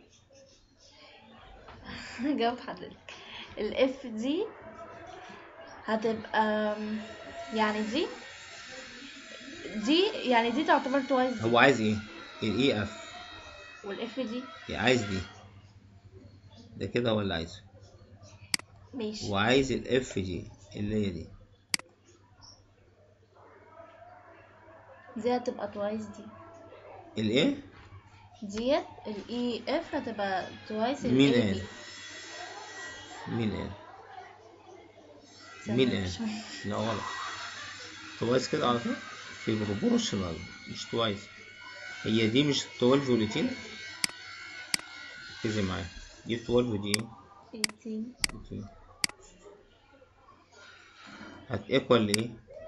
جاوب حضرتك ال F دي هتبقى أم، يعني دي دي يعني دي تعتبر توايس دي هو عايز ايه الاي اف والاف دي عايز دي ده كده هو اللي عايزه ماشي وعايز الاف جي اللي هي دي دي هتبقى توايس دي الايه ديت الاي اف هتبقى توايس ال مين AB. قال مين قال مين ثانية قال شوية. لا غلط توايس كده على طول في بروبورشنال مش توايس هي دي مش 12 ولتين ركزي معايا دي 12 ودي ايه 18 ولتين هتيكوال لايه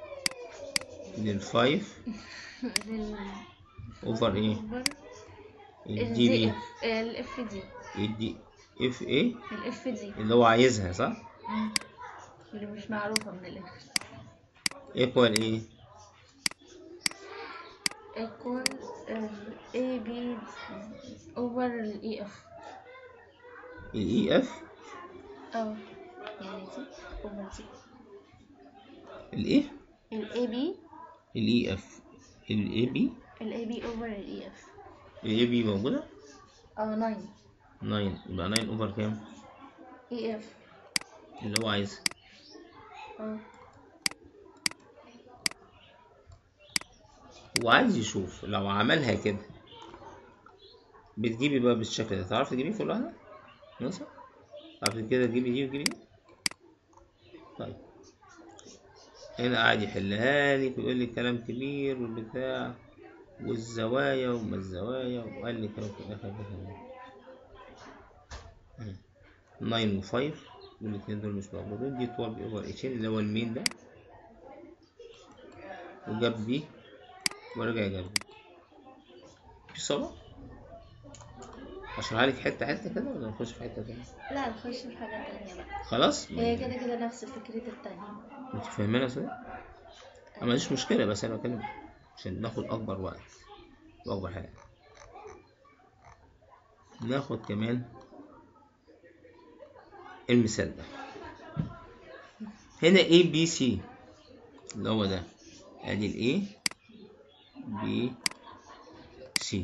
للفايف لل اوفر ايه الدي الدي بي اف الاف دي الدي اف ايه الاف دي اللي هو عايزها صح مم. اللي مش معروفة من الاف ايكوال ايه equal ال A B over ال E F الاي اف اه يعني دي over دي الايه ال A B الاي اف الاي بي ال A B over ال E F الاي بي موجوده اه 9 9 يبقى 9 اوفر كام E F اللي هو عايزها اه هو عايز يشوف لو عملها كده بتجيبي بقى بالشكل ده تعرفي تجيبيه في واحدة مثلا تعرفي كده تجيبي دي وتجيبي دي طيب هنا قاعد يحلها لي ويقول لي كلام كبير والبتاع والزوايا وما الزوايا وقال لي كلام في الاخر ده 9 و 5 والاتنين دول مش موجودين دي 12 اوفر 18 اللي هو المين ده وجاب بي ورجع جاب بي في صعوبة اشرحها لك حتة حتة كده ولا نخش في حتة تانية لا نخش في حاجة تانية بقى خلاص هي كده كده نفس فكرة التانية انت فاهمانة يا استاذ ما عنديش مشكلة بس انا بتكلم عشان ناخد اكبر وقت واكبر حاجة ناخد كمان المثال ده هنا A B C اللي هو ده ادي ال A B C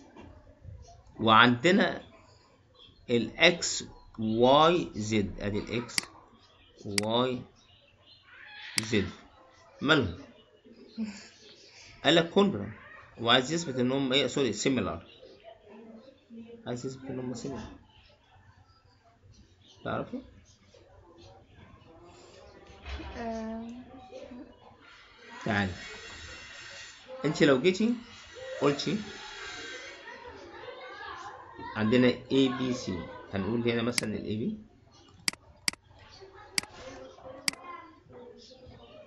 وعندنا ال X Y Z ادي ال X Y Z مالهم قال لك كونجرا وعايز يثبت ان هم ايه سوري سيميلار عايز يثبت ان هم سيميلار تعرفي آه، تعالي انت لو جيتي قلتي عندنا A B C هنقول هنا مثلا ال A B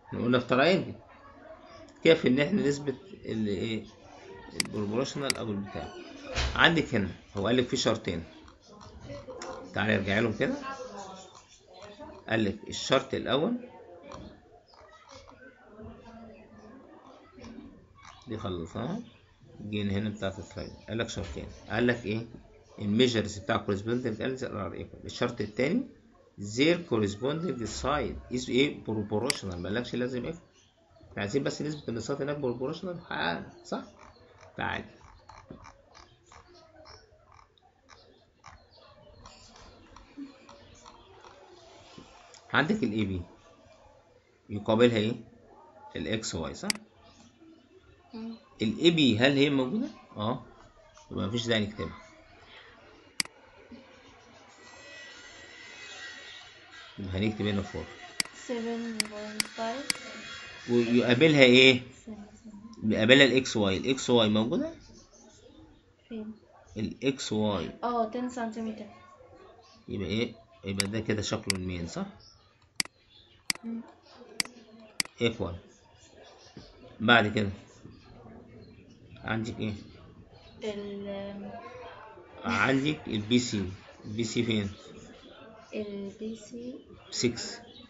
احنا قلنا في تراينجل كيف ان احنا نثبت اللي ايه البروبورشنال او البتاع عندك هنا هو قال لك في شرطين تعالى ارجع لهم كده قال لك الشرط الاول دي خلصناها جينا هنا بتاعت السلايد قال لك شرطين قال لك ايه الميجرز بتاع corresponding angles are equal الشرط التاني their corresponding side is ايه proportional ما قالكش لازم ايه احنا عايزين بس نثبت ان السايد هناك proportional حققنا صح تعال عندك الاي بي يقابلها ايه الاكس واي صح مم. الاي بي هل هي موجوده اه يبقى مفيش داعي نكتبها يبقى هنكتب هنا 4 7.5 ويقابلها ايه سنة سنة بيقابلها الاكس واي الاكس واي موجوده فين؟ الاكس واي اه 10 سنتيمتر يبقى ايه يبقى ده كده شكله المين صح مم. ايكوال بعد كده عندك ايه ال عندك البي سي البي سي فين البي سي 6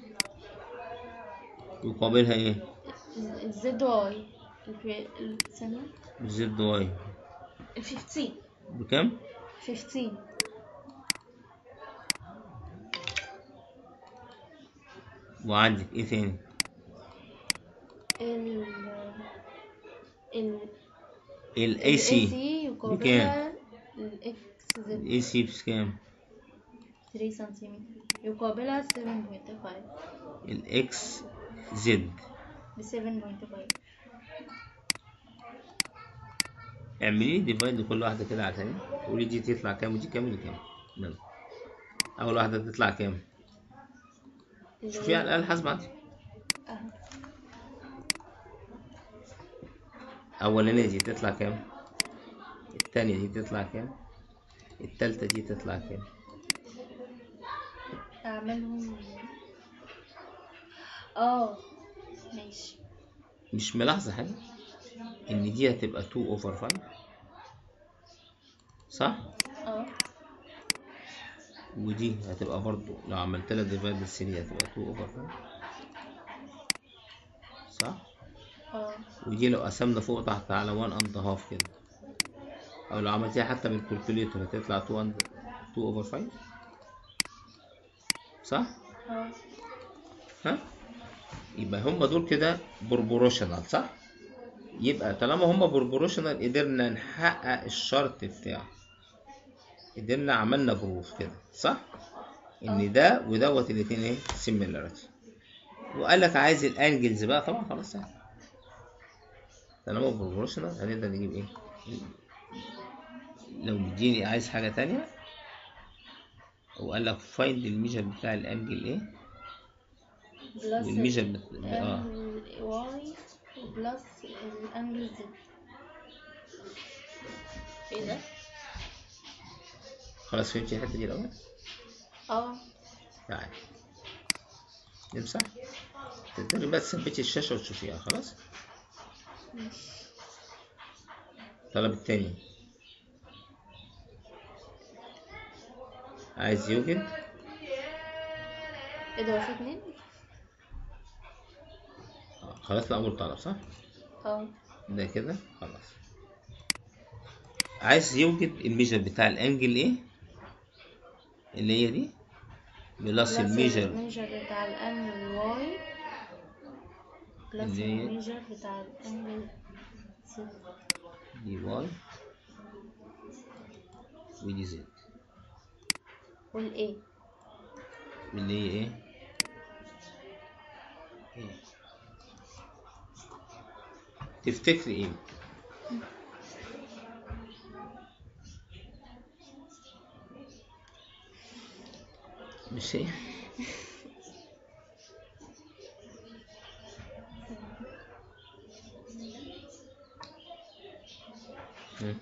يقابلها ايه الزد واي الفي- السنة زد واي ال 15 بكام 15 وعندك ايه تاني ال ال الاي سي يقابلها الاكس زد الاي سي بكام 3 سنتيمتر يقابلها 7.5 الاكس زد ب 7.5 اعملي لي ديفايد لكل واحده كده على تاني قولي دي تطلع كام ودي كام ودي كام يلا اول واحده تطلع كام شوفي على الاقل حاسبه عندك أهو. اولانيه دي تطلع كام التانية دي تطلع كام التالتة دي تطلع كام اعملهم اه ماشي مش ملاحظة حاجة ان دي هتبقى 2 اوفر 5 صح اه ودي هتبقى برضو لو عملت لها ديفايد بال 3 هتبقى 2 اوفر 5 صح اه ودي لو قسمنا فوق تحت على 1 اند هاف كده او لو عملتيها حتى بالكالكوليتر هتطلع 2 اند 2 اوفر 5 صح اه ها يبقى هم دول كده بروبورشنال صح يبقى طالما هم بروبورشنال قدرنا نحقق الشرط بتاعه قدرنا عملنا بروف كده صح ان ده ودوت الاتنين ايه سيميلاريتي وقال لك عايز الانجلز بقى طبعا خلاص سهل طالما بروبورشنال هنقدر نجيب ايه لو مديني عايز حاجه تانية وقال لك فايند الميجر بتاع الانجل ايه بلس والميجر بت... اه واي بلس الانجل زد ايه ده؟ خلاص فهمتي الحته دي الاول اه تعالى نمسح تقدري بقى تثبتي الشاشه وتشوفيها خلاص ماشي الطلب التاني عايز يوجد ايه ده هو في اتنين؟ آه، خلاص ده اول طلب صح اه ده كده خلاص عايز يوجد الميجر بتاع الانجل ايه اللي هي دي بلس الميجر الميجر بتاع الانجل واي بلس اللي هي- الميجر بتاع الانجل زد دي واي ودي زد والايه اللي هي ايه إيه؟ تفتكري ايه مش ايه مم.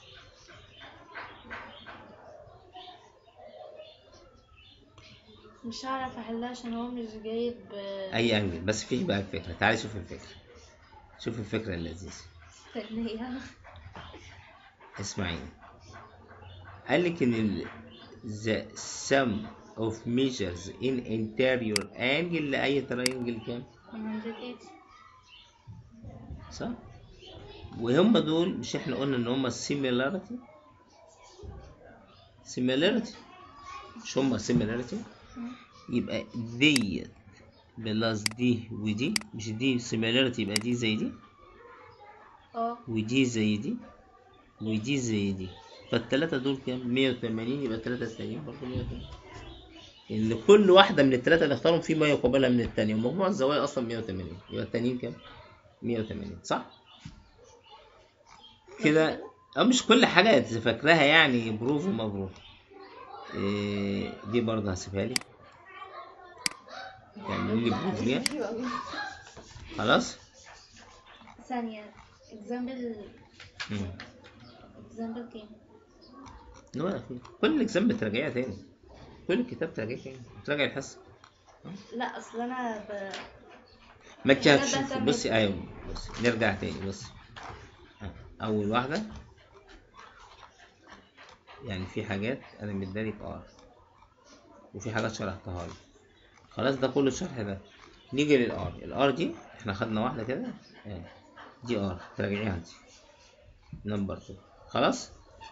مش مش هعرف احلها عشان هو مش جايب اي انجل بس فيش بقى الفكره تعالي شوف الفكره شوف الفكره اللذيذه ثانية اسمعيني قال لك ان ال the sum of measures in interior angle لأي تراينجل كام 180 صح وهم دول مش احنا قلنا ان هم similarity similarity مش هم similarity يبقى ديت بلس دي ودي مش دي similarity يبقى دي زي دي اه ودي زي دي ودي زي دي فالتلاتة دول كام؟ 180 يبقى التلاتة التانيين برضه 180 ان كل واحدة من التلاتة اللي اختارهم في ما يقابلها من التانية ومجموع الزوايا اصلا 180 يبقى التانيين كام؟ 180 صح؟ كده اه مش كل حاجة انت فاكراها يعني بروف وما بروف إيه دي برضه هسيبها لي تعملوا لي بروف ليها خلاص؟ ثانية example مم. example كام؟ لا، كل الاكزام بتراجعيها تاني كل الكتاب تراجعيه تاني بتراجع الحصة لا اصل انا ب... ما انت أنا هتشوف بعتمد- بصي ايوه بصي نرجع تاني بصي ها، اول واحده يعني في حاجات انا مدالك ار وفي حاجات شرحتها لك خلاص ده كل الشرح ده نيجي للار الار دي احنا خدنا واحده كده اه، دي ار تراجعيها انت نمبر 2 خلاص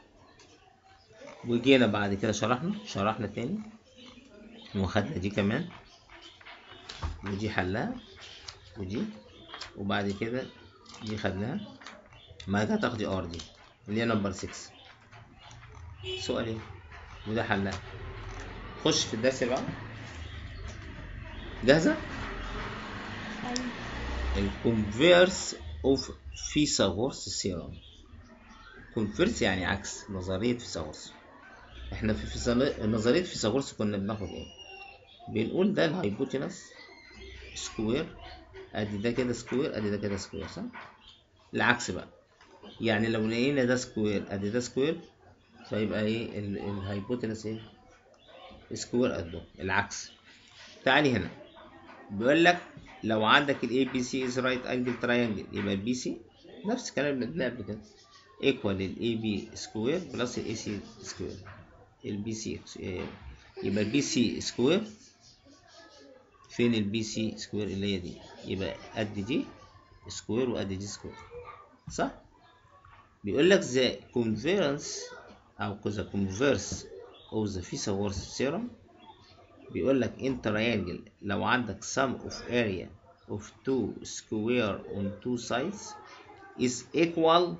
وجينا بعد كده شرحنا شرحنا تاني وخدنا دي كمان ودي حلها ودي وبعد كده دي خدناها ما كده تاخدي ار دي اللي هي نمبر 6 سؤالين وده حلها خش في الدرس بقى جاهزة؟ أيوة. الكونفيرس اوف فيثاغورس ثيورم كونفيرس يعني عكس نظرية فيثاغورس احنا في فيثا- نظرية فيثاغورس كنا بناخد ايه؟ بنقول ده الهايبوتينس سكوير ادي ده كده سكوير ادي ده كده سكوير صح؟ العكس بقى يعني لو لقينا ده سكوير ادي ده سكوير فيبقى ايه ال- الهايبوتينس ايه؟ سكوير قده العكس تعالي هنا بيقول لك لو عندك الاي بي سي از رايت انجل تراينجل يبقى البي سي نفس الكلام اللي قلناه قبل كده ايكوال الاي بي سكوير بلس الاي سي سكوير البي سي يبقى البي سي سكوير فين البي سي سكوير اللي هي دي يبقى قد دي سكوير وقد دي سكوير صح بيقول لك the converse او the converse of the Pythagoras theorem بيقول لك in triangle لو عندك sum of area of two square on two sides is equal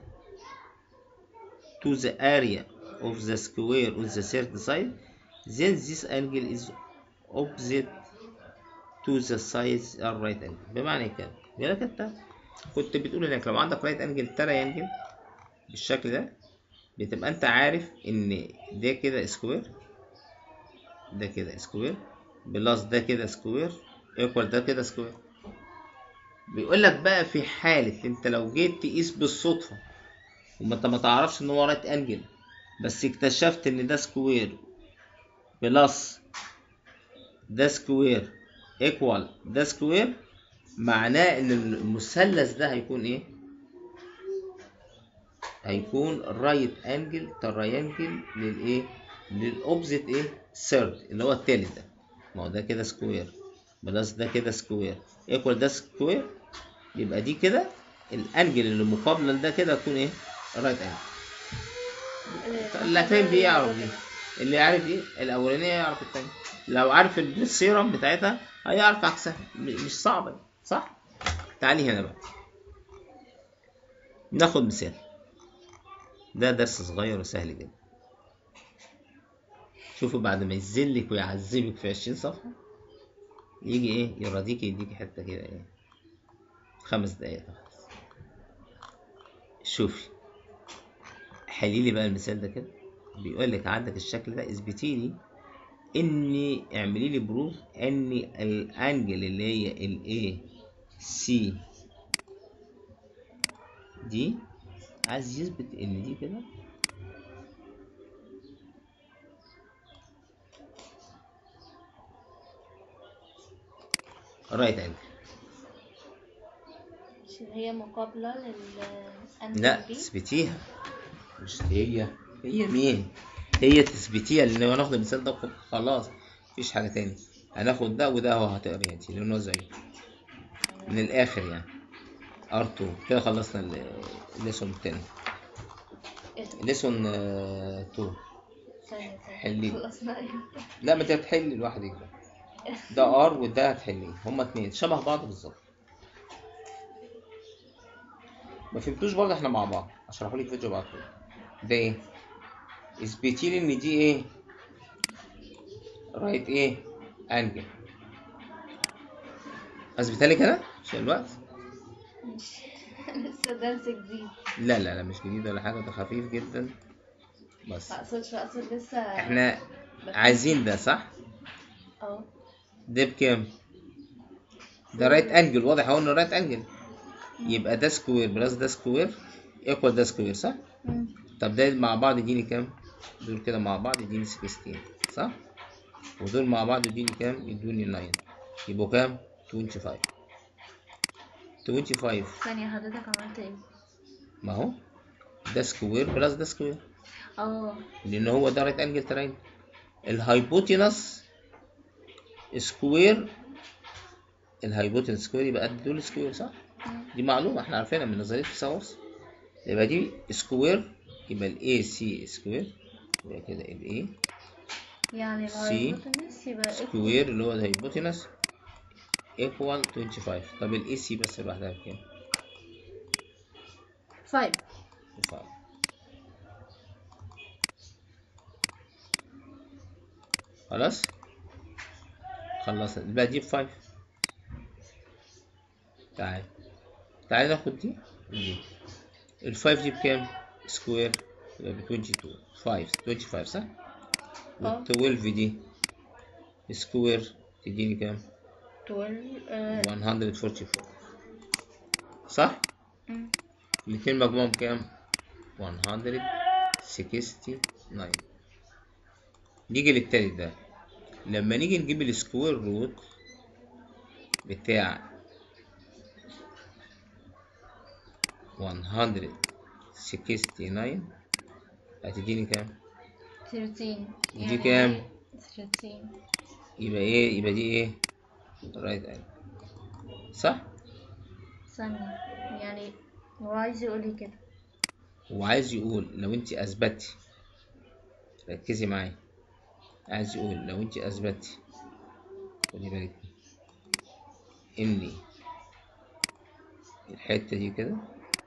to the area of the square on the third side then this angle is opposite to the sides are right angle بمعنى كده بيقول لك انت كنت بتقول انك لو عندك right angle triangle بالشكل ده بتبقى انت عارف ان ده كده سكوير ده كده سكوير بلس ده كده سكوير ايكوال ده كده سكوير بيقول لك بقى في حالة انت لو جيت تقيس بالصدفة وما انت ما تعرفش ان هو رايت انجل بس اكتشفت ان ده سكوير بلس ده سكوير ايكوال ده سكوير معناه ان المثلث ده هيكون ايه هيكون رايت انجل تراينجل للايه للاوبزيت ايه ثيرد اللي هو التالت ده ما هو ده كده سكوير بلس ده كده سكوير ايكوال ده سكوير يبقى دي كده الانجل اللي مقابله لده كده تكون ايه رايت انجل اللي فاهم دي يعرف دي اللي يعرف دي الاولانيه يعرف التانية لو عارف السيرم بتاعتها هيعرف عكسها م- مش صعبه صح تعالي هنا بقى ناخد مثال ده درس صغير وسهل جدا شوفوا بعد ما يذلك ويعذبك في عشرين صفحة يجي ايه يراضيك يديك حتة كده ايه خمس دقايق خلاص شوفي حلي لي بقى المثال ده كده بيقول لك عندك الشكل ده اثبتي لي اني اعملي لي بروف ان الانجل اللي هي الاي سي دي عايز يثبت ان دي كده رايت انجل عشان هي مقابلة لل لا دي تثبتيها مش هي هي مين هي تثبتيها لان هناخد المثال ده خلاص مفيش حاجه تاني هناخد ده وده هو هتقري انت لانه زيه من الاخر يعني ار2 كده خلصنا ال- الليسون التاني إيه ده؟ الليسون 2 ثانية ثانية حلي. خلصنا ايه لا ما انت هتحلي لوحدك ده ده ار وده هتحليه هما اتنين شبه بعض بالظبط ما فهمتوش برضه احنا مع بعض اشرحه لك فيديو بعد كده ده ايه اثبتي لي ان دي ايه رايت ايه انجل اثبتها لك انا عشان الوقت لسه درس جديد لا لا لا مش جديد ولا حاجه ده خفيف جدا بس ما اقصدش اقصد لسه احنا عايزين ده صح اه ده بكام ده رايت انجل واضح اهو انه رايت انجل يبقى ده سكوير بلس ده سكوير ايكوال ده سكوير صح مم. طب ده مع بعض يديني كام دول كده مع بعض يديني 16 صح ودول مع بعض يديني كام يدوني 9 يبقوا كام 25 25 ثانية حضرتك عملت ايه؟ ما هو ده سكوير بلس ده سكوير اه لان هو ده رايت انجل تراين الهايبوتينس سكوير الهايبوتينس سكوير يبقى قد دول سكوير صح مم. دي معلومه احنا عارفينها من نظريه فيثاغورس يبقى دي سكوير يبقى الاي سي سكوير يبقى كده الاي يعني C الهايبوتنس يبقى سكوير اللي هو الهايبوتينس ايكوال 25 طب الاي سي بس لوحدها بكام؟ 5 5 خلاص خلصنا يبقى دي بفايف تعال تعال ناخد دي دي الفايف دي بكام سكوير يبقى ب 22 5 25 صح اه. وال 12 دي سكوير تديني كام 12 آه، 144 صح مم. الاتنين مجموعهم كام 169 نيجي للتالت ده لما نيجي نجيب السكوير روت بتاع 169 هتديني كام 13 دي يعني كام؟ 13 يبقى ايه يبقى دي ايه رايت انجل صح ثانية يعني هو عايز يقول لي كده هو عايز يقول لو انت اثبتي ركزي معايا عايز يقول لو انت اثبتي خدي بالك ان الحته دي كده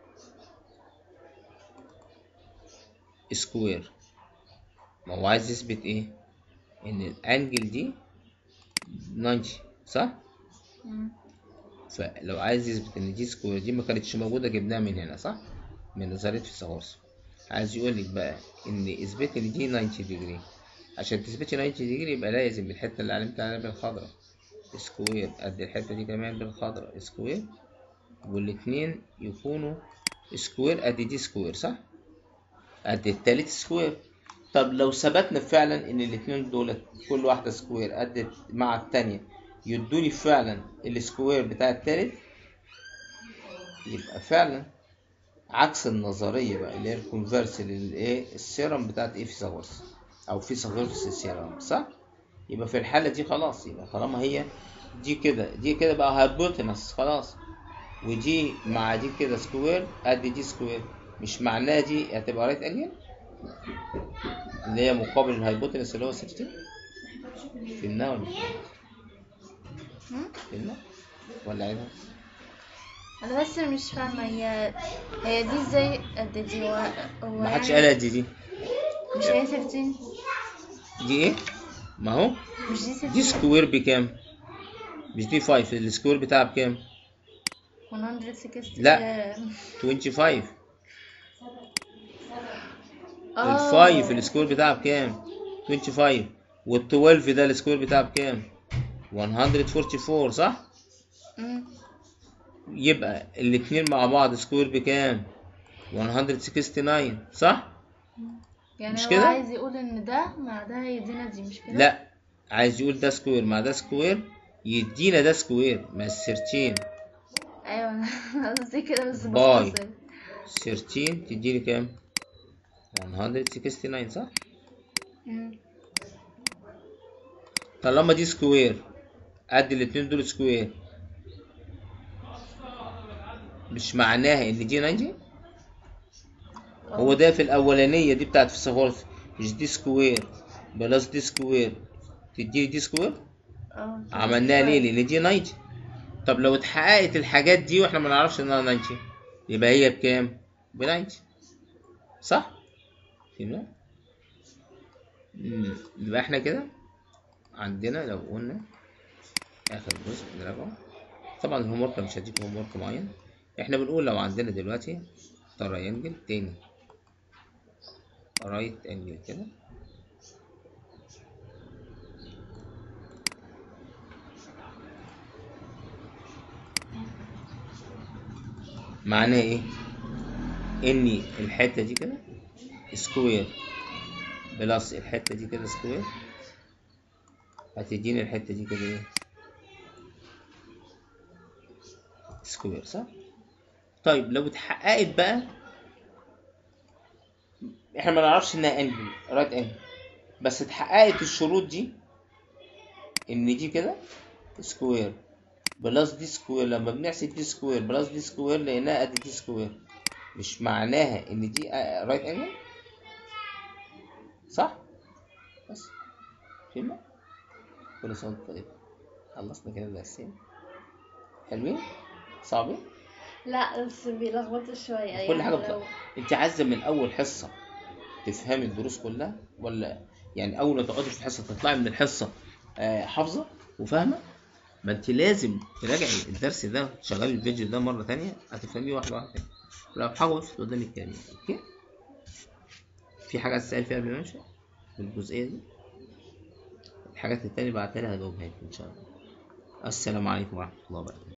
سكوير ما هو عايز يثبت ايه ان الانجل دي 90 صح مم. فلو عايز يثبت ان دي سكوير دي ما كانتش موجوده جبناها من هنا صح من نظريه فيثاغورس عايز يقول لك بقى ان اثبت ان دي 90 ديجري عشان تثبتي 90 ديجري يبقى لازم الحته اللي علمت عليها بالخضراء سكوير قد الحته دي كمان بالخضراء سكوير والاتنين يكونوا سكوير قد دي سكوير صح قد التالت سكوير طب لو ثبتنا فعلا ان الاتنين دول كل واحده سكوير قد مع التانية يدوني فعلا السكوير بتاع التالت يبقى فعلا عكس النظريه بقى اللي هي الكونفرس للايه السيرم بتاعت ايه فيثاغورس او فيثاغورس السيرم صح يبقى في الحاله دي خلاص يبقى طالما هي دي كده دي كده بقى هايبوتنس خلاص ودي مع دي كده سكوير قد دي سكوير مش معناها دي هتبقى رايت انجل اللي هي مقابل الهايبوتنس اللي هو 60 فهمناها ولا مش مم؟ فهمنا ولا عيبها انا بس مش فاهمة هي هي دي ازاي قد دي هو هو ما حدش يعني قال قد دي مش هي 13 دي ايه ما هو مش دي دي 13 سكوير بكام مش دي 5 السكوير بتاعها بكام 160 لا. آه، 25 اه الفايف السكوير بتاعها بكام 25 وال12 ده السكوير بتاعها بكام 144 صح مم. يبقى الاتنين مع بعض سكوير بكام 169 صح يعني مش هو كده؟ عايز يقول ان ده مع ده هيدينا دي مش كده لا عايز يقول ده سكوير مع ده سكوير يدينا ده سكوير ما السيرتين ايوه انا قصدي كده بس باي. بختصر سيرتين تديني كام 169 صح مم. طالما دي سكوير قد الاتنين دول سكوير مش معناها ان دي 90 هو ده في الاولانيه دي بتاعت فيثاغورس مش دي سكوير بلس دي سكوير تديني دي سكوير اه عملناها ليه لان دي 90 طب لو اتحققت الحاجات دي واحنا ما نعرفش انها 90 يبقى هي بكام ب 90 صح فهمنا مم، يبقى احنا كده عندنا لو قلنا اخر جزء نراجعه طبعا الهوم ورك مش هديك هوم ورك معين احنا بنقول لو عندنا دلوقتي تراينجل تاني رايت انجل كده معناه ايه ان الحته دي كده سكوير بلس الحته دي كده سكوير هتديني الحته دي كده ايه سكوير صح طيب لو اتحققت بقى احنا ما نعرفش انها انجل رايت انجل بس اتحققت الشروط دي ان دي كده سكوير بلس دي سكوير لما بنحسب دي سكوير بلس دي سكوير لقيناها قد دي سكوير مش معناها ان دي رايت انجل صح بس فهمنا كل سنه وانت طيب خلصنا كده الاسئله حلوين صعبين لا بس بيلخبطوا شوية كل حاجه لو- بتلخبط انت عايزه من اول حصه تفهمي الدروس كلها ولا يعني اول ما تقعدي في الحصه تطلعي من الحصه آه، حافظه وفاهمه ما انت لازم تراجعي الدرس ده تشغلي الفيديو ده مره تانية هتفهميه واحده واحده تانية. لو حاجه وقفت قدامك الكلام اوكي في حاجه تسال فيها قبل ما امشي في الجزئيه دي الحاجات التانية بعتها لها هجاوبها لك ان شاء الله السلام عليكم ورحمه الله وبركاته